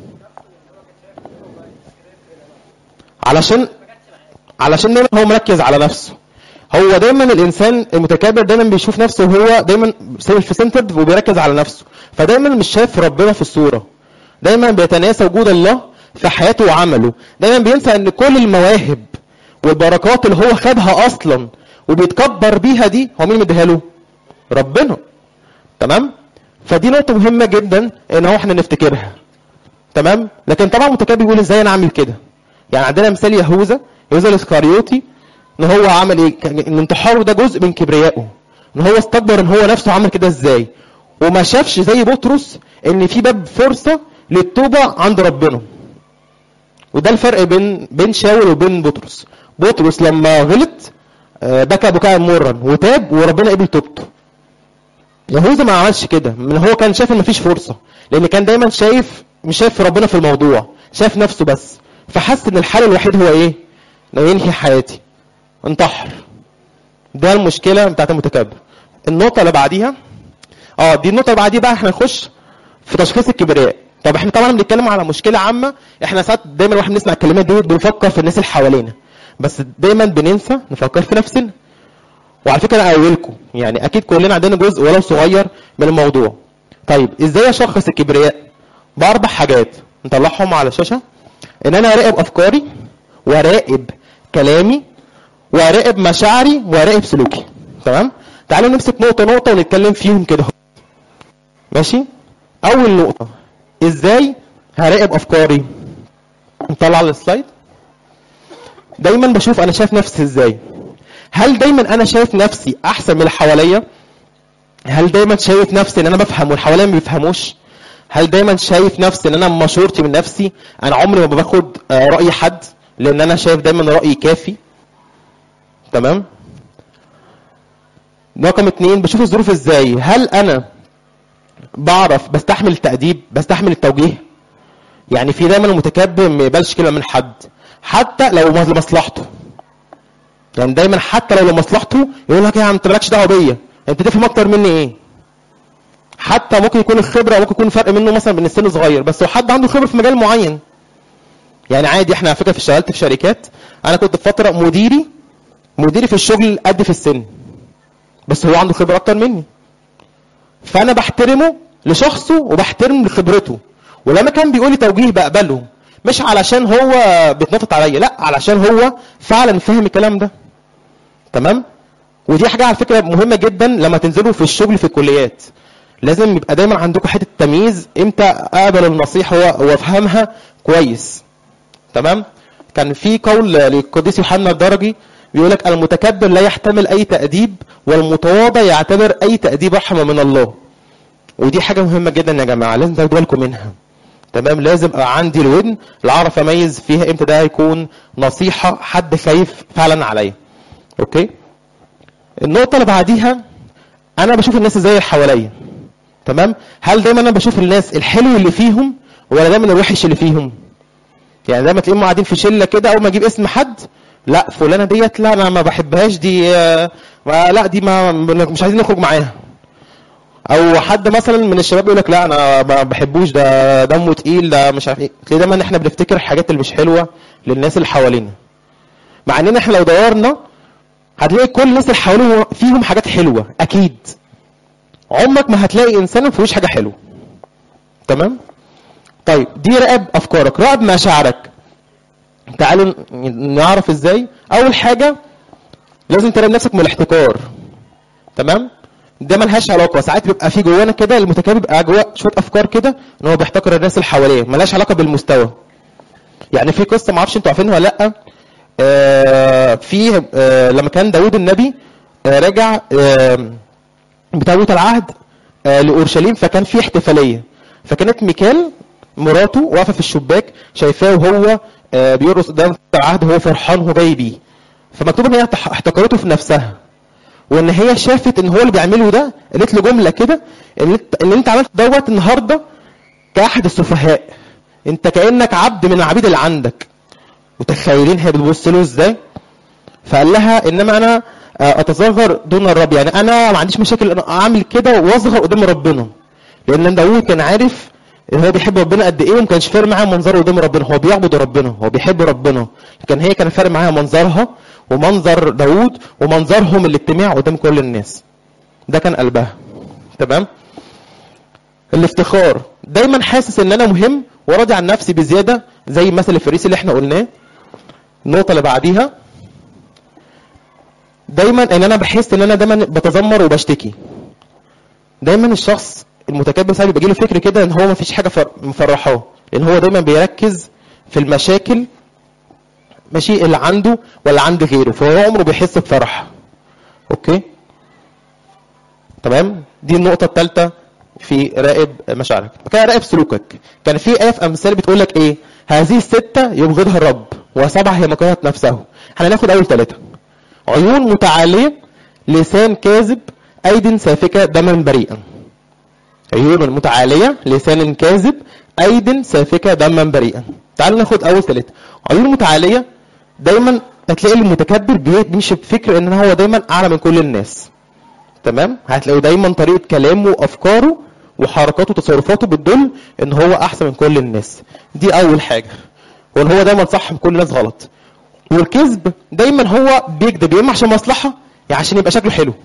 علشان علشان دايما هو مركز على نفسه هو دايما الانسان المتكبر دايما بيشوف نفسه هو دايما في سنترد وبيركز على نفسه فدايما مش شايف ربنا في الصوره دايما بيتناسى وجود الله في حياته وعمله دايما بينسى ان كل المواهب والبركات اللي هو خدها اصلا وبيتكبر بيها دي هو مين مديها له ربنا تمام فدي نقطه مهمه جدا ان هو احنا نفتكرها تمام لكن طبعا المتكبر بيقول ازاي انا اعمل كده يعني عندنا مثال يهوذا يهوذا الاسكاريوطي ان هو عمل ايه كان ان انتحاره ده جزء من كبريائه ان هو استكبر ان هو نفسه عمل كده ازاي وما شافش زي بطرس ان في باب فرصه للتوبه عند ربنا وده الفرق بين بين شاول وبين بطرس بطرس لما غلط آه، بكى بكاء مرا وتاب وربنا قبل توبته يهوذا ما عملش كده من هو كان شايف ان مفيش فرصه لان كان دايما شايف مش شايف ربنا في الموضوع شايف نفسه بس فحس ان الحل الوحيد هو ايه انه ينهي حياتي انتحر ده المشكله بتاعت المتكبر النقطه اللي بعديها اه دي النقطه اللي بعديها بقى احنا نخش في تشخيص الكبرياء طب احنا طبعا بنتكلم على مشكله عامه احنا ساعات دايما واحنا بنسمع الكلمات دي بنفكر في الناس اللي حوالينا بس دايما بننسى نفكر في نفسنا وعلى فكره انا اولكم يعني اكيد كلنا عندنا جزء ولو صغير من الموضوع طيب ازاي اشخص الكبرياء باربع حاجات نطلعهم على الشاشه ان انا اراقب افكاري واراقب كلامي واراقب مشاعري واراقب سلوكي تمام تعالوا نمسك نقطه نقطه ونتكلم فيهم كده ماشي اول نقطه ازاي هراقب افكاري نطلع على السلايد دايما بشوف انا شايف نفسي ازاي هل دايما انا شايف نفسي احسن من اللي حواليا هل دايما شايف نفسي ان انا بفهم والحواليا ما بيفهموش هل دايما شايف نفسي ان انا مشورتي من نفسي انا عمري ما باخد آه، راي حد لان انا شايف دايما رايي كافي تمام رقم اتنين بشوف الظروف ازاي هل انا بعرف بستحمل التأديب بستحمل التوجيه يعني في دايما المتكبر ما يقبلش كلمه من حد حتى لو لمصلحته يعني دايما حتى لو لمصلحته يقول لك يا عم انت مالكش دعوه بيا انت تفهم اكتر مني ايه حتى ممكن يكون الخبره ممكن يكون فرق منه مثلا بين السن صغير بس هو حد عنده خبره في مجال معين يعني عادي احنا على فكره في اشتغلت في شركات انا كنت في فتره مديري مديري في الشغل قد في السن بس هو عنده خبره اكتر مني فانا بحترمه لشخصه وبحترم لخبرته ولما كان بيقول لي توجيه بقبله مش علشان هو بيتنطط عليا لا علشان هو فعلا فاهم الكلام ده تمام ودي حاجه على فكره مهمه جدا لما تنزلوا في الشغل في الكليات لازم يبقى دايما عندكم حته تمييز امتى اقبل النصيحه و- وافهمها كويس تمام كان في قول للقديس يوحنا الدرجي بيقول لك المتكبر لا يحتمل اي تاديب والمتواضع يعتبر اي تاديب رحمه من الله ودي حاجه مهمه جدا يا جماعه لازم تاخدوا بالكم منها تمام لازم ابقى عندي الودن اللي اعرف اميز فيها امتى ده هيكون نصيحه حد خايف فعلا عليا اوكي النقطه اللي بعديها انا بشوف الناس ازاي اللي حواليا تمام هل دايما انا بشوف الناس الحلو اللي فيهم ولا دايما الوحش اللي فيهم يعني دايما تلاقيهم قاعدين في شله كده اول ما اجيب اسم حد لا فلانه ديت لا انا ما بحبهاش دي آه، ما لا دي ما مش عايزين نخرج معاها او حد مثلا من الشباب يقول لك لا انا ما بحبوش ده دمه تقيل ده مش عارف ايه تلاقي دايما احنا بنفتكر الحاجات اللي مش حلوه للناس اللي حوالينا مع اننا احنا لو دورنا هتلاقي كل الناس اللي حواليهم فيهم حاجات حلوه اكيد عمرك ما هتلاقي انسان ما فيهوش حاجه حلوه تمام طيب دي راقب افكارك راقب مشاعرك تعالوا نعرف ازاي اول حاجه لازم تراقب نفسك من الاحتكار تمام ده ملهاش علاقه ساعات بيبقى في جوانا كده المتكبر بيبقى جواه شويه افكار كده ان هو بيحتكر الناس اللي حواليه ملهاش علاقه بالمستوى يعني في قصه ما اعرفش انتوا عارفينها ولا لا آه في آه لما كان داوود النبي آه رجع آه بتابوت العهد آه لاورشليم فكان في احتفاليه فكانت ميكال مراته واقفه في الشباك شايفاه وهو آه بيرقص قدام تابوت العهد وهو فرحان وهو جاي بيه فمكتوب ان هي احتكرته في نفسها وان هي شافت ان هو اللي بيعمله ده قالت له جمله كده ان انت ان انت عملت دوت النهارده كاحد السفهاء انت كانك عبد من العبيد اللي عندك متخيلين هي بتبص له ازاي فقال لها انما انا اتصغر دون الرب يعني انا ما عنديش مشاكل ان اعمل كده واصغر قدام ربنا لان داوود كان عارف ان هو بيحب ربنا قد ايه وما كانش فارق معاه منظره قدام ربنا هو بيعبد ربنا هو بيحب ربنا لكن هي كان فارق معاها منظرها ومنظر داوود ومنظرهم الاجتماع قدام كل الناس ده كان قلبها تمام الافتخار دايما حاسس ان انا مهم وراضي عن نفسي بزياده زي مثل الفريسي اللي احنا قلناه النقطه اللي بعديها دايما ان انا بحس ان انا دايما بتذمر وبشتكي دايما الشخص المتكبر ساعات بيجي له فكر كده ان هو ما فيش حاجه مفرحاه لان هو دايما بيركز في المشاكل ماشي اللي عنده ولا عند غيره فهو عمره بيحس بفرح اوكي تمام دي النقطة الثالثة في راقب مشاعرك كده راقب سلوكك كان في آية في أمثال بتقول لك إيه هذه الستة يبغضها الرب وسبعة هي مكرهة نفسه احنا هناخد أول ثلاثة عيون متعالية لسان كاذب أيد سافكة دما بريئا عيون متعالية لسان كاذب أيد سافكة دما بريئا تعالوا ناخد أول ثلاثة عيون متعالية دايما هتلاقي المتكبر بيمشي بفكر ان هو دايما اعلى من كل الناس تمام هتلاقوا دايما طريقه كلامه وافكاره وحركاته وتصرفاته بتدل ان هو احسن من كل الناس دي اول حاجه وان هو دايما صح من كل الناس غلط والكذب دايما هو بيكذب يا اما عشان مصلحه يا عشان يبقى شكله حلو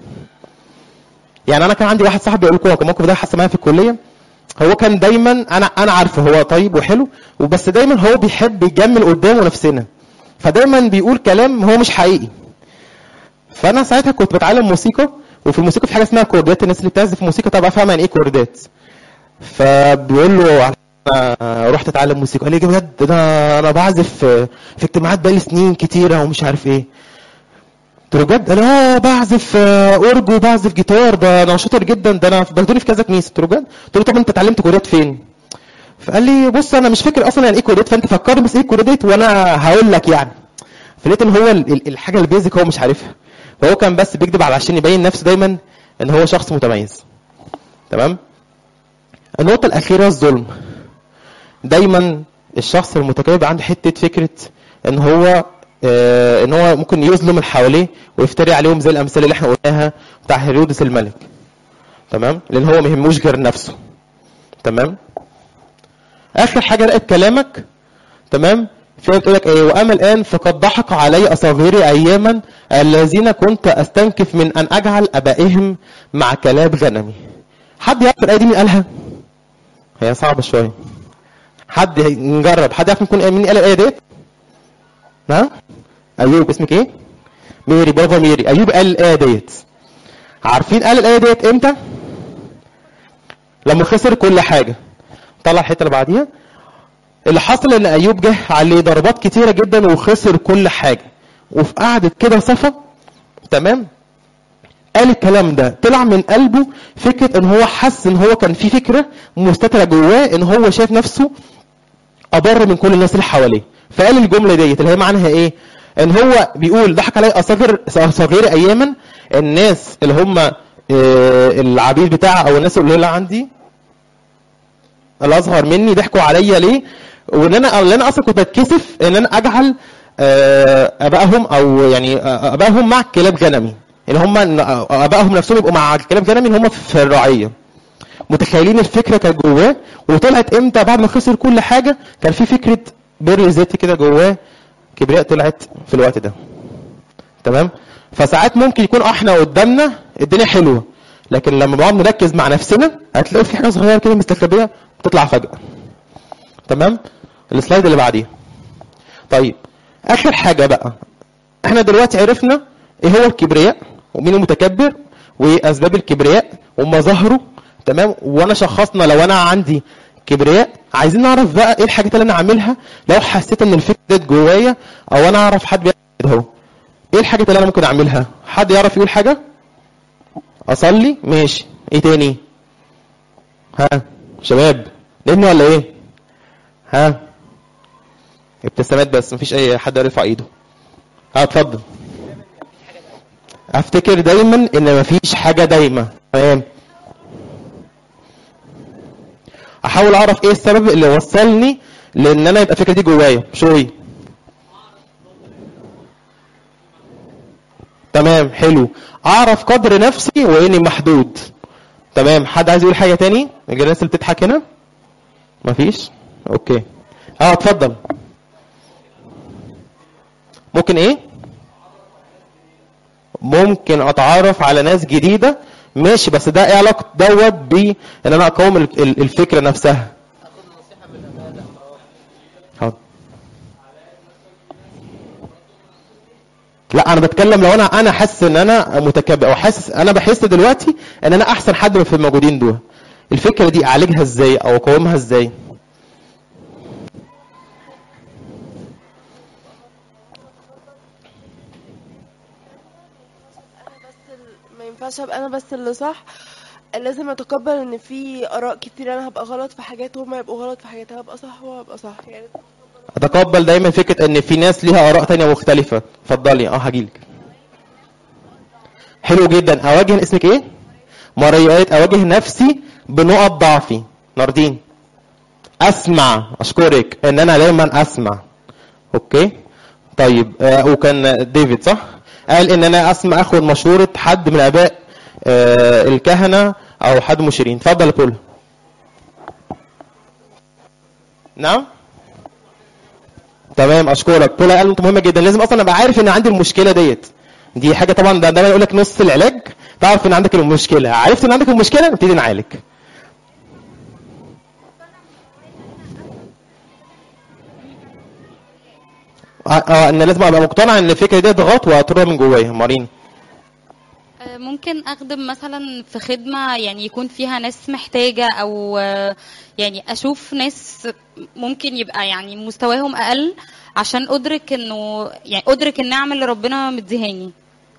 يعني انا كان عندي واحد صاحبي بيقول لكم الموقف ده حصل معايا في الكليه هو كان دايما انا انا عارفه هو طيب وحلو وبس دايما هو بيحب يجمل قدامه نفسنا فدايما بيقول كلام هو مش حقيقي فانا ساعتها كنت بتعلم موسيقى وفي الموسيقى في حاجه اسمها كوردات الناس اللي بتعزف موسيقى تبقى فاهمه يعني ايه كوردات فبيقول له أنا رحت اتعلم موسيقى قال لي بجد ده انا بعزف في اجتماعات بقالي سنين كتيره ومش عارف ايه قلت له بجد قال لي اه بعزف اورج وبعزف جيتار ده انا شاطر جدا ده انا بلدوني في كذا كنيسه قلت له بجد قلت له طب انت اتعلمت كوردات فين فقال لي بص انا مش فاكر اصلا يعني ايه كوردات فانت فكرني بس ايه كوردات وانا هقول لك يعني فلقيت ان هو ال- ال- الحاجه البيزك هو مش عارفها فهو كان بس بيكذب على عشان يبين نفسه دايما ان هو شخص متميز تمام النقطه الاخيره الظلم دايما الشخص المتكبر بيبقى عنده حته فكره ان هو آه ان هو ممكن يظلم اللي حواليه ويفتري عليهم زي الامثله اللي احنا قلناها بتاع هيرودس الملك تمام لان هو ما يهموش غير نفسه تمام اخر حاجه راقب كلامك تمام في بتقول لك ايه واما الان فقد ضحك علي اصاغري اياما الذين كنت استنكف من ان اجعل ابائهم مع كلاب غنمي حد يعرف الايه دي مين قالها هي صعبه شويه حد نجرب حد يعرف مين مين قال الايه ديت نعم ايوب اسمك ايه ميري برافو ميري ايوب قال الايه ديت عارفين قال الايه ديت امتى لما خسر كل حاجه طلع الحته اللي بعديها اللي حصل ان ايوب جه عليه ضربات كتيره جدا وخسر كل حاجه وفي قعده كده صفا تمام قال الكلام ده طلع من قلبه فكره ان هو حس ان هو كان في فكره مستتره جواه ان هو شايف نفسه ابر من كل الناس اللي حواليه فقال الجمله ديت اللي هي معناها ايه ان هو بيقول ضحك علي اصغر صغير اياما الناس اللي هم آه، العبيد بتاعه او الناس اللي عندي الاصغر مني ضحكوا عليا ليه وان انا اللي انا اصلا كنت بتكسف ان انا اجعل آه، ابائهم او يعني آه، ابائهم مع كلاب غنمي ان هم إن ابائهم نفسهم يبقوا مع كلاب غنمي ان هم في الرعيه متخيلين الفكره كانت جواه وطلعت امتى بعد ما خسر كل حاجه كان في فكره بر ذاتي كده جواه كبرياء طلعت في الوقت ده تمام فساعات ممكن يكون احنا قدامنا الدنيا حلوه لكن لما بنقعد نركز مع نفسنا هتلاقوا في حاجه صغيره كده مستخبيه بتطلع فجاه تمام السلايد اللي بعديه طيب اخر حاجه بقى احنا دلوقتي عرفنا ايه هو الكبرياء ومين المتكبر واسباب الكبرياء ومظاهره تمام وانا شخصنا لو انا عندي كبرياء عايزين نعرف بقى ايه الحاجات اللي انا عاملها لو حسيت ان الفكره ديت جوايا او انا اعرف حد بيعمل كده اهو ايه الحاجات اللي انا ممكن اعملها حد يعرف يقول حاجه اصلي ماشي ايه تاني ها شباب نبني ولا ايه ها ابتسامات بس مفيش اي حد يرفع ايده ها اتفضل افتكر دايما ان مفيش حاجه دايما تمام احاول اعرف ايه السبب اللي وصلني لان انا يبقى الفكره دي جوايا شوي تمام حلو اعرف قدر نفسي واني محدود تمام حد عايز يقول حاجه تاني الناس اللي بتضحك هنا مفيش اوكي اه اتفضل ممكن ايه ممكن اتعرف على ناس جديده ماشي بس ده ايه علاقه دوت ب ان انا اقاوم ال- ال- الفكره نفسها حاضر. لا انا بتكلم لو انا انا حاسس ان انا متكبر او حاسس انا بحس دلوقتي ان انا احسن حد في الموجودين دول الفكره دي اعالجها ازاي او اقاومها ازاي ينفعش ابقى انا بس اللي صح لازم اتقبل ان في اراء كتير انا هبقى غلط في حاجات وهما يبقوا غلط في حاجات هبقى صح وهبقى صح يعني اتقبل دايما فكره ان في ناس ليها اراء تانية مختلفه اتفضلي اه هجيلك حلو جدا اواجه اسمك ايه مريات اواجه نفسي بنقط ضعفي ناردين اسمع اشكرك ان انا دايما اسمع اوكي طيب آه وكان ديفيد صح قال ان انا اسمع اخد مشوره حد من اباء آه الكهنه او حد مشيرين اتفضل يا بولا نعم تمام اشكرك بولا قال انت مهمه جدا لازم اصلا ابقى عارف ان عندي المشكله ديت دي حاجه طبعا ده دايما يقول لك نص العلاج تعرف ان عندك المشكله عرفت ان عندك المشكله نبتدي نعالج اه آه، ان لازم ابقى مقتنع ان الفكره دي ضغط وهطردها من جوايا مارين آه، ممكن اخدم مثلا في خدمه يعني يكون فيها ناس محتاجه او آه، يعني اشوف ناس ممكن يبقى يعني مستواهم اقل عشان ادرك انه يعني ادرك النعم اللي ربنا مديهاني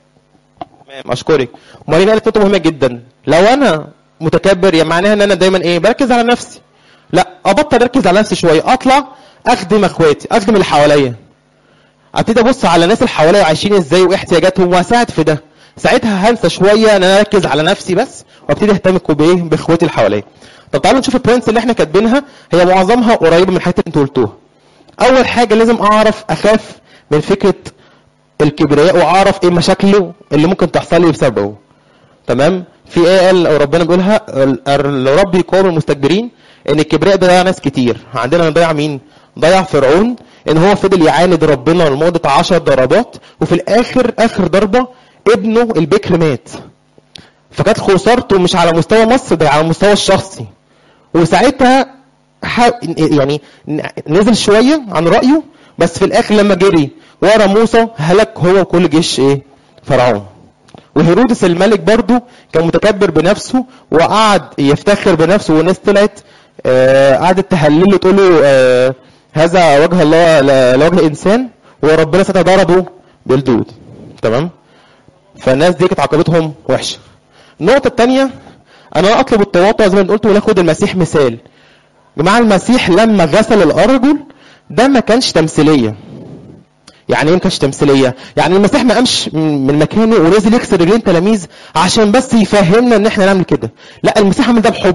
تمام اشكرك مارين قالت نقطه مهمه جدا لو انا متكبر يعني معناها ان انا دايما ايه بركز على نفسي لا ابطل اركز على نفسي شويه اطلع اخدم اخواتي اخدم اللي حواليا ابتدي ابص على الناس اللي حواليا عايشين ازاي واحتياجاتهم واساعد في ده ساعتها هنسى شويه ان انا اركز على نفسي بس وابتدي اهتم بايه باخواتي اللي حواليا طب تعالوا نشوف البوينتس اللي احنا كاتبينها هي معظمها قريبه من الحاجات اللي انتوا قلتوها اول حاجه لازم اعرف اخاف من فكره الكبرياء واعرف ايه مشاكله اللي ممكن تحصل لي بسببه تمام في ايه قال أو ربنا بيقولها ال- ال- ربي يقاوم المستكبرين ان الكبرياء ده ضيع ناس كتير عندنا ضيع مين ضيع فرعون ان هو فضل يعاند ربنا لمده عشر ضربات وفي الاخر اخر ضربه ابنه البكر مات فكانت خسارته مش على مستوى مصر ده على المستوى الشخصي وساعتها حا- يعني نزل شويه عن رايه بس في الاخر لما جري ورا موسى هلك هو وكل جيش ايه فرعون وهيرودس الملك برضو كان متكبر بنفسه وقعد يفتخر بنفسه والناس طلعت آه، قعدت تهلله تقول له آه، هذا وجه الله ل- لوجه انسان وربنا ساعتها ضربه بالدود تمام فالناس دي كانت عاقبتهم وحشه النقطه الثانيه انا اطلب التواطؤ زي ما قلت وناخد المسيح مثال جماعه المسيح لما غسل الارجل ده ما كانش تمثيليه يعني ايه ما كانش تمثيليه يعني المسيح ما قامش من من مكانه ونزل يكسر رجلين تلاميذ عشان بس يفهمنا ان احنا نعمل كده لا المسيح عمل ده بحب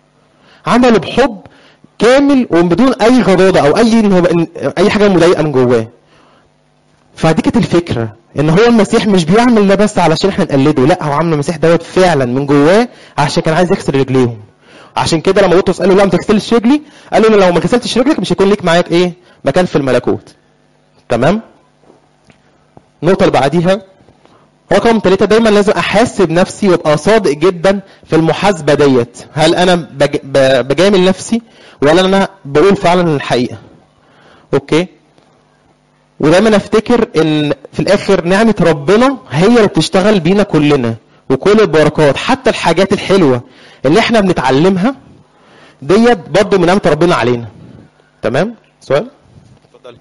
عمله بحب كامل وبدون اي غضاضه او اي إن هو إن- اي حاجه مضايقه من جواه فدي كانت الفكره ان هو المسيح مش بيعمل ده بس علشان احنا نقلده لا هو عامل المسيح دوت فعلا من جواه عشان كان عايز يكسر رجليهم عشان كده لما بطرس قال له لا ما تغسلش رجلي قال له لو ما غسلتش رجلك مش هيكون ليك معاك ايه مكان في الملكوت تمام النقطه اللي بعديها رقم ثلاثة دايما لازم احاسب نفسي وابقى صادق جدا في المحاسبه ديت هل انا بج... ب- بجامل نفسي ولا انا بقول فعلا الحقيقه اوكي ودايما افتكر ان في الاخر نعمه ربنا هي اللي بتشتغل بينا كلنا وكل البركات حتى الحاجات الحلوه اللي احنا بنتعلمها ديت برضه من نعمه ربنا علينا تمام سؤال اتفضلي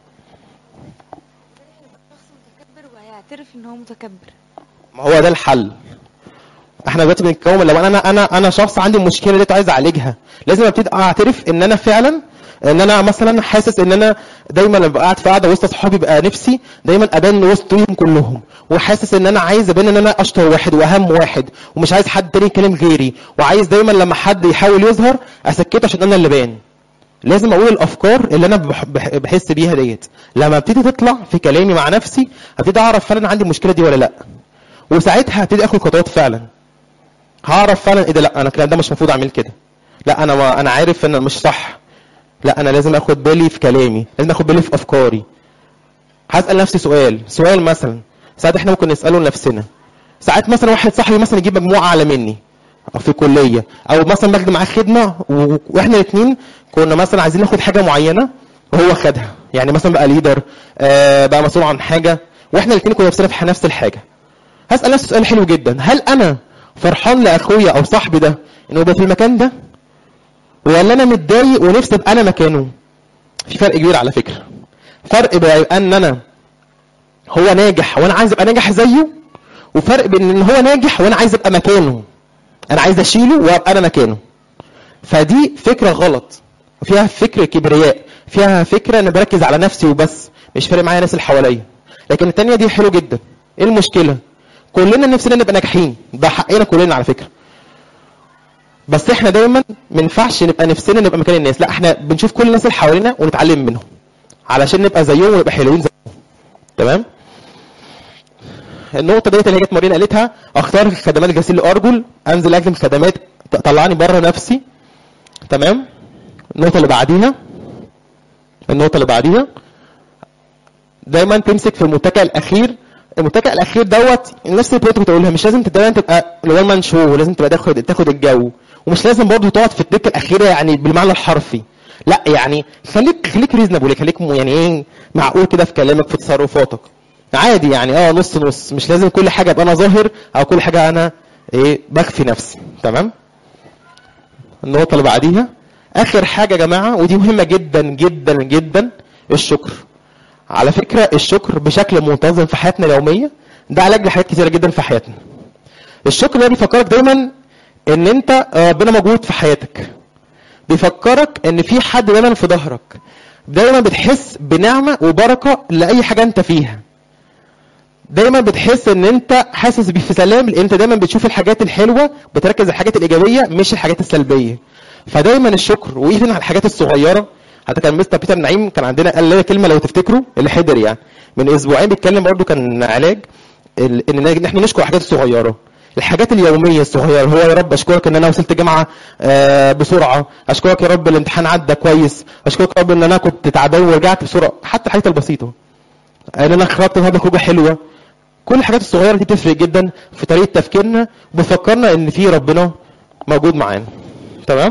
شخص متكبر وهيعترف ان هو متكبر ما هو ده الحل احنا دلوقتي بنتكون لو انا انا انا شخص عندي المشكله دي عايز اعالجها لازم ابتدي اعترف ان انا فعلا ان انا مثلا حاسس ان انا دايما لما ببقى قاعد في قاعده وسط اصحابي بقى نفسي دايما ابان وسطهم كلهم وحاسس ان انا عايز ابان ان انا اشطر واحد واهم واحد ومش عايز حد تاني يتكلم غيري وعايز دايما لما حد يحاول يظهر اسكته عشان انا اللي بان لازم اقول الافكار اللي انا بح- بح- بحس بيها ديت لما ابتدي تطلع في كلامي مع نفسي ابتدي اعرف فعلا عندي المشكله دي ولا لا وساعتها هبتدي اخد خطوات فعلا هعرف فعلا ايه ده لا انا الكلام ده مش المفروض اعمل كده لا انا ما انا عارف ان مش صح لا انا لازم اخد بالي في كلامي لازم اخد بالي في افكاري هسال نفسي سؤال سؤال مثلا ساعات احنا ممكن نساله لنفسنا ساعات مثلا واحد صاحبي مثلا يجيب مجموعه اعلى مني أو في كليه او مثلا باخد معاه خدمه و- واحنا الاثنين كنا مثلا عايزين ناخد حاجه معينه وهو خدها يعني مثلا بقى ليدر آه بقى مسؤول عن حاجه واحنا الاثنين كنا نفسنا في نفس الحاجه هسال نفسي سؤال حلو جدا هل انا فرحان لاخويا او صاحبي ده انه يبقى في المكان ده ولا انا متضايق ونفسي ابقى انا مكانه في فرق كبير على فكره فرق بين ان انا هو ناجح وانا عايز ابقى ناجح زيه وفرق بين ان هو ناجح وانا عايز ابقى مكانه انا عايز اشيله وابقى انا مكانه فدي فكره غلط فيها فكر كبرياء فيها فكره انا بركز على نفسي وبس مش فارق معايا الناس اللي حواليا لكن التانية دي حلو جدا ايه المشكله كلنا نفسنا نبقى ناجحين ده حقنا كلنا على فكره بس احنا دايما ما ينفعش نبقى نفسنا نبقى مكان الناس لا احنا بنشوف كل الناس اللي حوالينا ونتعلم منهم علشان نبقى زيهم ونبقى حلوين زيهم تمام النقطة ديت اللي هي جت مارينا قالتها اختار الخدمات الغسيل الارجل انزل اقدم خدمات تطلعني بره نفسي تمام النقطة اللي بعديها النقطة اللي بعديها دايما تمسك في المتكئ الاخير المتكئ الاخير دوت نفس البوينت كنت بقولها مش لازم دايما تبقى الوان مان شو لازم تبقى تاخد تاخد الجو ومش لازم برضه تقعد في الدكه الاخيره يعني بالمعنى الحرفي لا يعني خليك خليك ريزنبل خليك م- يعني ايه معقول كده في كلامك في تصرفاتك عادي يعني اه نص نص مش لازم كل حاجه ابقى انا ظاهر او كل حاجه انا ايه بخفي نفسي تمام النقطه اللي بعديها اخر حاجه يا جماعه ودي مهمه جدا جدا جدا الشكر على فكره الشكر بشكل منتظم في حياتنا اليوميه ده علاج لحاجات كتيره جدا في حياتنا الشكر ده بيفكرك دايما ان انت ربنا موجود في حياتك بيفكرك ان في حد دايما في ظهرك دايما بتحس بنعمه وبركه لاي حاجه انت فيها دايما بتحس ان انت حاسس بيه في سلام لان انت دايما بتشوف الحاجات الحلوه بتركز على الحاجات الايجابيه مش الحاجات السلبيه فدايما الشكر وايفن على الحاجات الصغيره حتى كان مستر بيتر نعيم كان عندنا قال لنا كلمه لو تفتكروا اللي حضر يعني من اسبوعين بيتكلم برضه كان علاج ال- ان إن احنا نشكر الحاجات الصغيره الحاجات اليوميه الصغيره هو يا رب اشكرك ان انا وصلت جامعه آه، بسرعه اشكرك يا رب الامتحان عدى كويس اشكرك يا رب ان انا كنت تعبان ورجعت بسرعه حتى الحاجات البسيطه ان انا خرجت النهارده خروجه حلوه كل الحاجات الصغيره دي تفرق جدا في طريقه تفكيرنا وبتفكرنا ان في ربنا موجود معانا تمام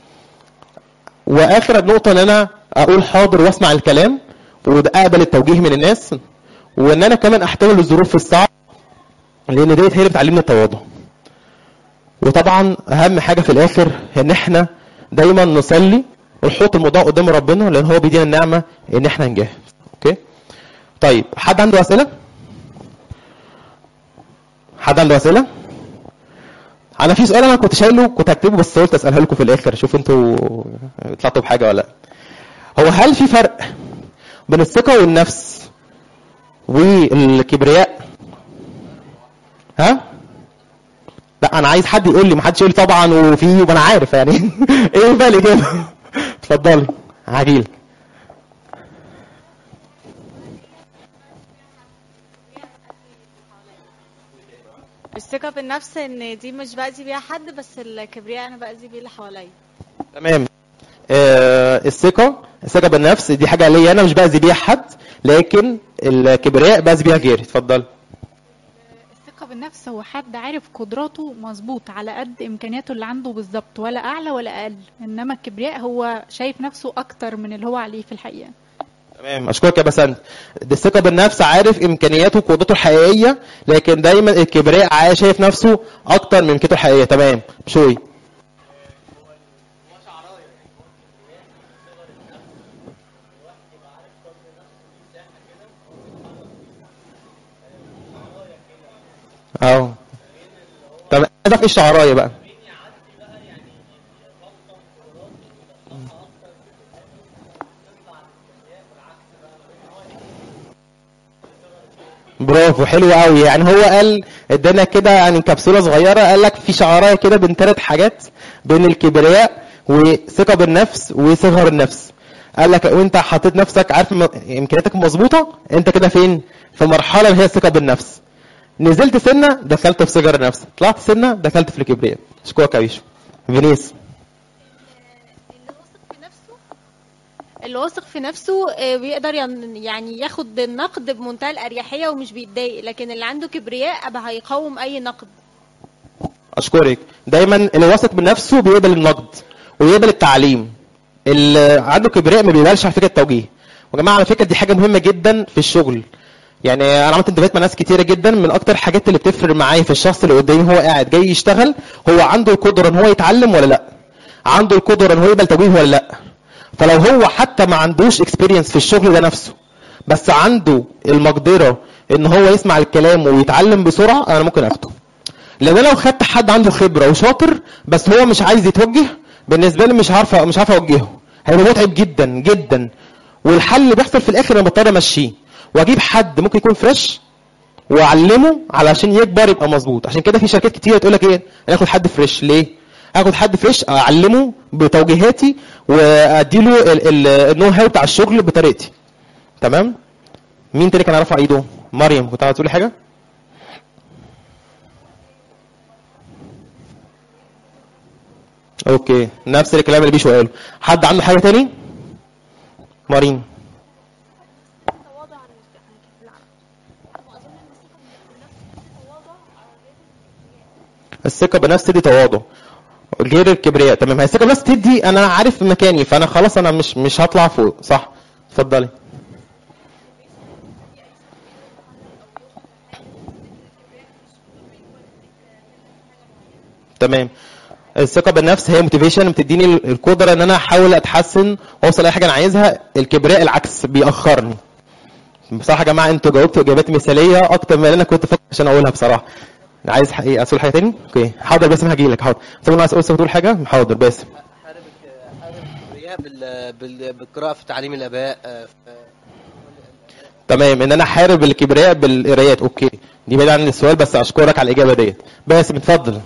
واخر نقطه ان انا اقول حاضر واسمع الكلام واقبل التوجيه من الناس وان انا كمان احتمل الظروف الصعبه لان ديت هي اللي بتعلمنا التواضع وطبعا اهم حاجه في الاخر ان احنا دايما نصلي ونحط الموضوع قدام ربنا لان هو بيدينا النعمه ان احنا نجاهد اوكي طيب حد عنده اسئله حد عنده اسئله انا في سؤال انا كنت شايله كنت هكتبه بس قلت اسالها لكم في الاخر شوف انتوا طلعتوا بحاجه ولا لا هو هل في فرق بين الثقه والنفس والكبرياء ها لا انا عايز حد يقول لي ما حدش يقول لي طبعا وفي وانا عارف يعني ايه بقى الاجابه اتفضلي عجيل الثقة بالنفس ان دي مش بأذي بيها حد بس الكبرياء انا بأذي بيه اللي حواليا تمام آه الثقه الثقه بالنفس دي حاجه ليا انا مش باذي بيها حد لكن الكبرياء باذي بيها غيري اتفضل الثقة بالنفس هو حد عارف قدراته مظبوط على قد إمكانياته اللي عنده بالظبط ولا أعلى ولا أقل إنما الكبرياء هو شايف نفسه أكتر من اللي هو عليه في الحقيقة تمام اشكرك يا بسنت دي الثقه بالنفس عارف امكانياته وقدراته الحقيقيه لكن دايما الكبرياء عا- شايف نفسه اكتر من امكانياته الحقيقيه تمام شوي اهو طب عايز اعرف ايه الشعرايه بقى برافو حلو قوي يعني هو قال ادانا كده يعني كبسوله صغيره قال لك في شعرايه كده بين ثلاث حاجات بين الكبرياء وثقه بالنفس وصغر النفس قال لك وانت حطيت نفسك عارف م- امكانياتك مظبوطه انت كده فين في مرحله اللي هي الثقه بالنفس نزلت سنه دخلت في صغر النفس طلعت سنه دخلت في الكبرياء اشكرك يا بيشو فينيس اللي واثق في نفسه آه، بيقدر ين- يعني ياخد النقد بمنتهى الأريحية ومش بيتضايق لكن اللي عنده كبرياء أبقى هيقاوم أي نقد اشكرك دايما اللي واثق من نفسه بيقبل النقد ويقبل التعليم اللي عنده كبرياء ما بيقبلش على فكره التوجيه وجماعه على فكره دي حاجه مهمه جدا في الشغل يعني انا عملت انترفيوهات مع ناس كتيره جدا من اكتر الحاجات اللي بتفرق معايا في الشخص اللي قدامي هو قاعد جاي يشتغل هو عنده القدره ان هو يتعلم ولا لا عنده القدره ان هو يقبل توجيه ولا لا فلو هو حتى ما عندوش اكسبيرينس في الشغل ده نفسه بس عنده المقدره ان هو يسمع الكلام ويتعلم بسرعه انا ممكن اخده لان انا لو خدت حد عنده خبره وشاطر بس هو مش عايز يتوجه بالنسبه لي مش عارفه مش عارفه اوجهه هيبقى متعب جدا جدا والحل اللي بيحصل في الاخر انا بضطر امشيه واجيب حد ممكن يكون فريش واعلمه علشان يكبر يبقى مظبوط عشان كده في شركات كتير تقول لك ايه انا اخد حد فريش ليه اخد حد فريش اعلمه بتوجيهاتي واديله ال- ال- النو هاو بتاع الشغل بطريقتي تمام مين تاني كان رافع ايده مريم كنت عايز تقولي حاجه اوكي نفس الكلام اللي بيشو قاله حد عنده حاجه تاني مريم الثقه بنفس تدي تواضع غير الكبرياء تمام هي الثقه بنفس تدي انا عارف مكاني فانا خلاص انا مش مش هطلع فوق صح اتفضلي تمام الثقه بالنفس هي موتيفيشن بتديني القدره ان انا احاول اتحسن واوصل لاي حاجه انا عايزها الكبرياء العكس بيأخرني بصراحه يا جماعه انتوا جاوبتوا اجابات مثاليه اكتر من اللي انا كنت فاكر عشان اقولها بصراحه عايز ح- ايه اسال حاجه تاني اوكي حاضر باسم هجي لك حاضر طب انا عايز اقول تقول حاجه حاضر باسم حارب حارب الكبرياء بال... بال... بالقراءة في تعليم الآباء آه، في تمام ان انا احارب الكبرياء بالقرايات اوكي دي بعيد عن السؤال بس اشكرك على الاجابه ديت باسم اتفضل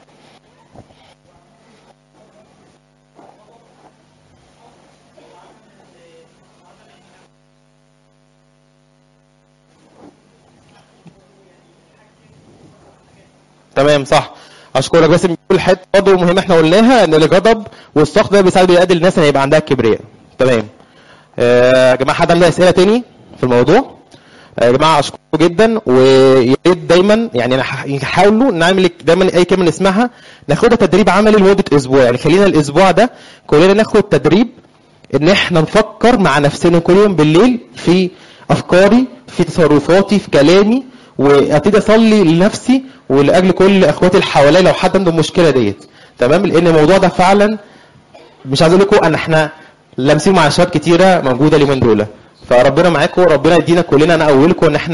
تمام صح اشكرك بس كل حته برضه مهمه احنا قلناها ان الغضب والسخط ده بيساعد بيقلل الناس ان يبقى عندها كبرياء تمام آه، يا جماعه حد عنده اسئله تاني في الموضوع آه، يا جماعه اشكركم جدا ويا ريت دايما يعني انا ح- حاولوا نعمل دايما اي كلمه نسمعها ناخدها تدريب عملي لمده اسبوع يعني خلينا الاسبوع ده كلنا ناخد تدريب ان احنا نفكر مع نفسنا كل يوم بالليل في افكاري في تصرفاتي في كلامي وابتدي اصلي لنفسي ولاجل كل اخواتي اللي حواليا لو حد عنده المشكله ديت تمام لان الموضوع ده فعلا مش عايز اقول لكم ان احنا لامسين مع شباب كتيره موجوده اليومين دول فربنا معاكم ربنا يدينا كلنا انا اولكم ان احنا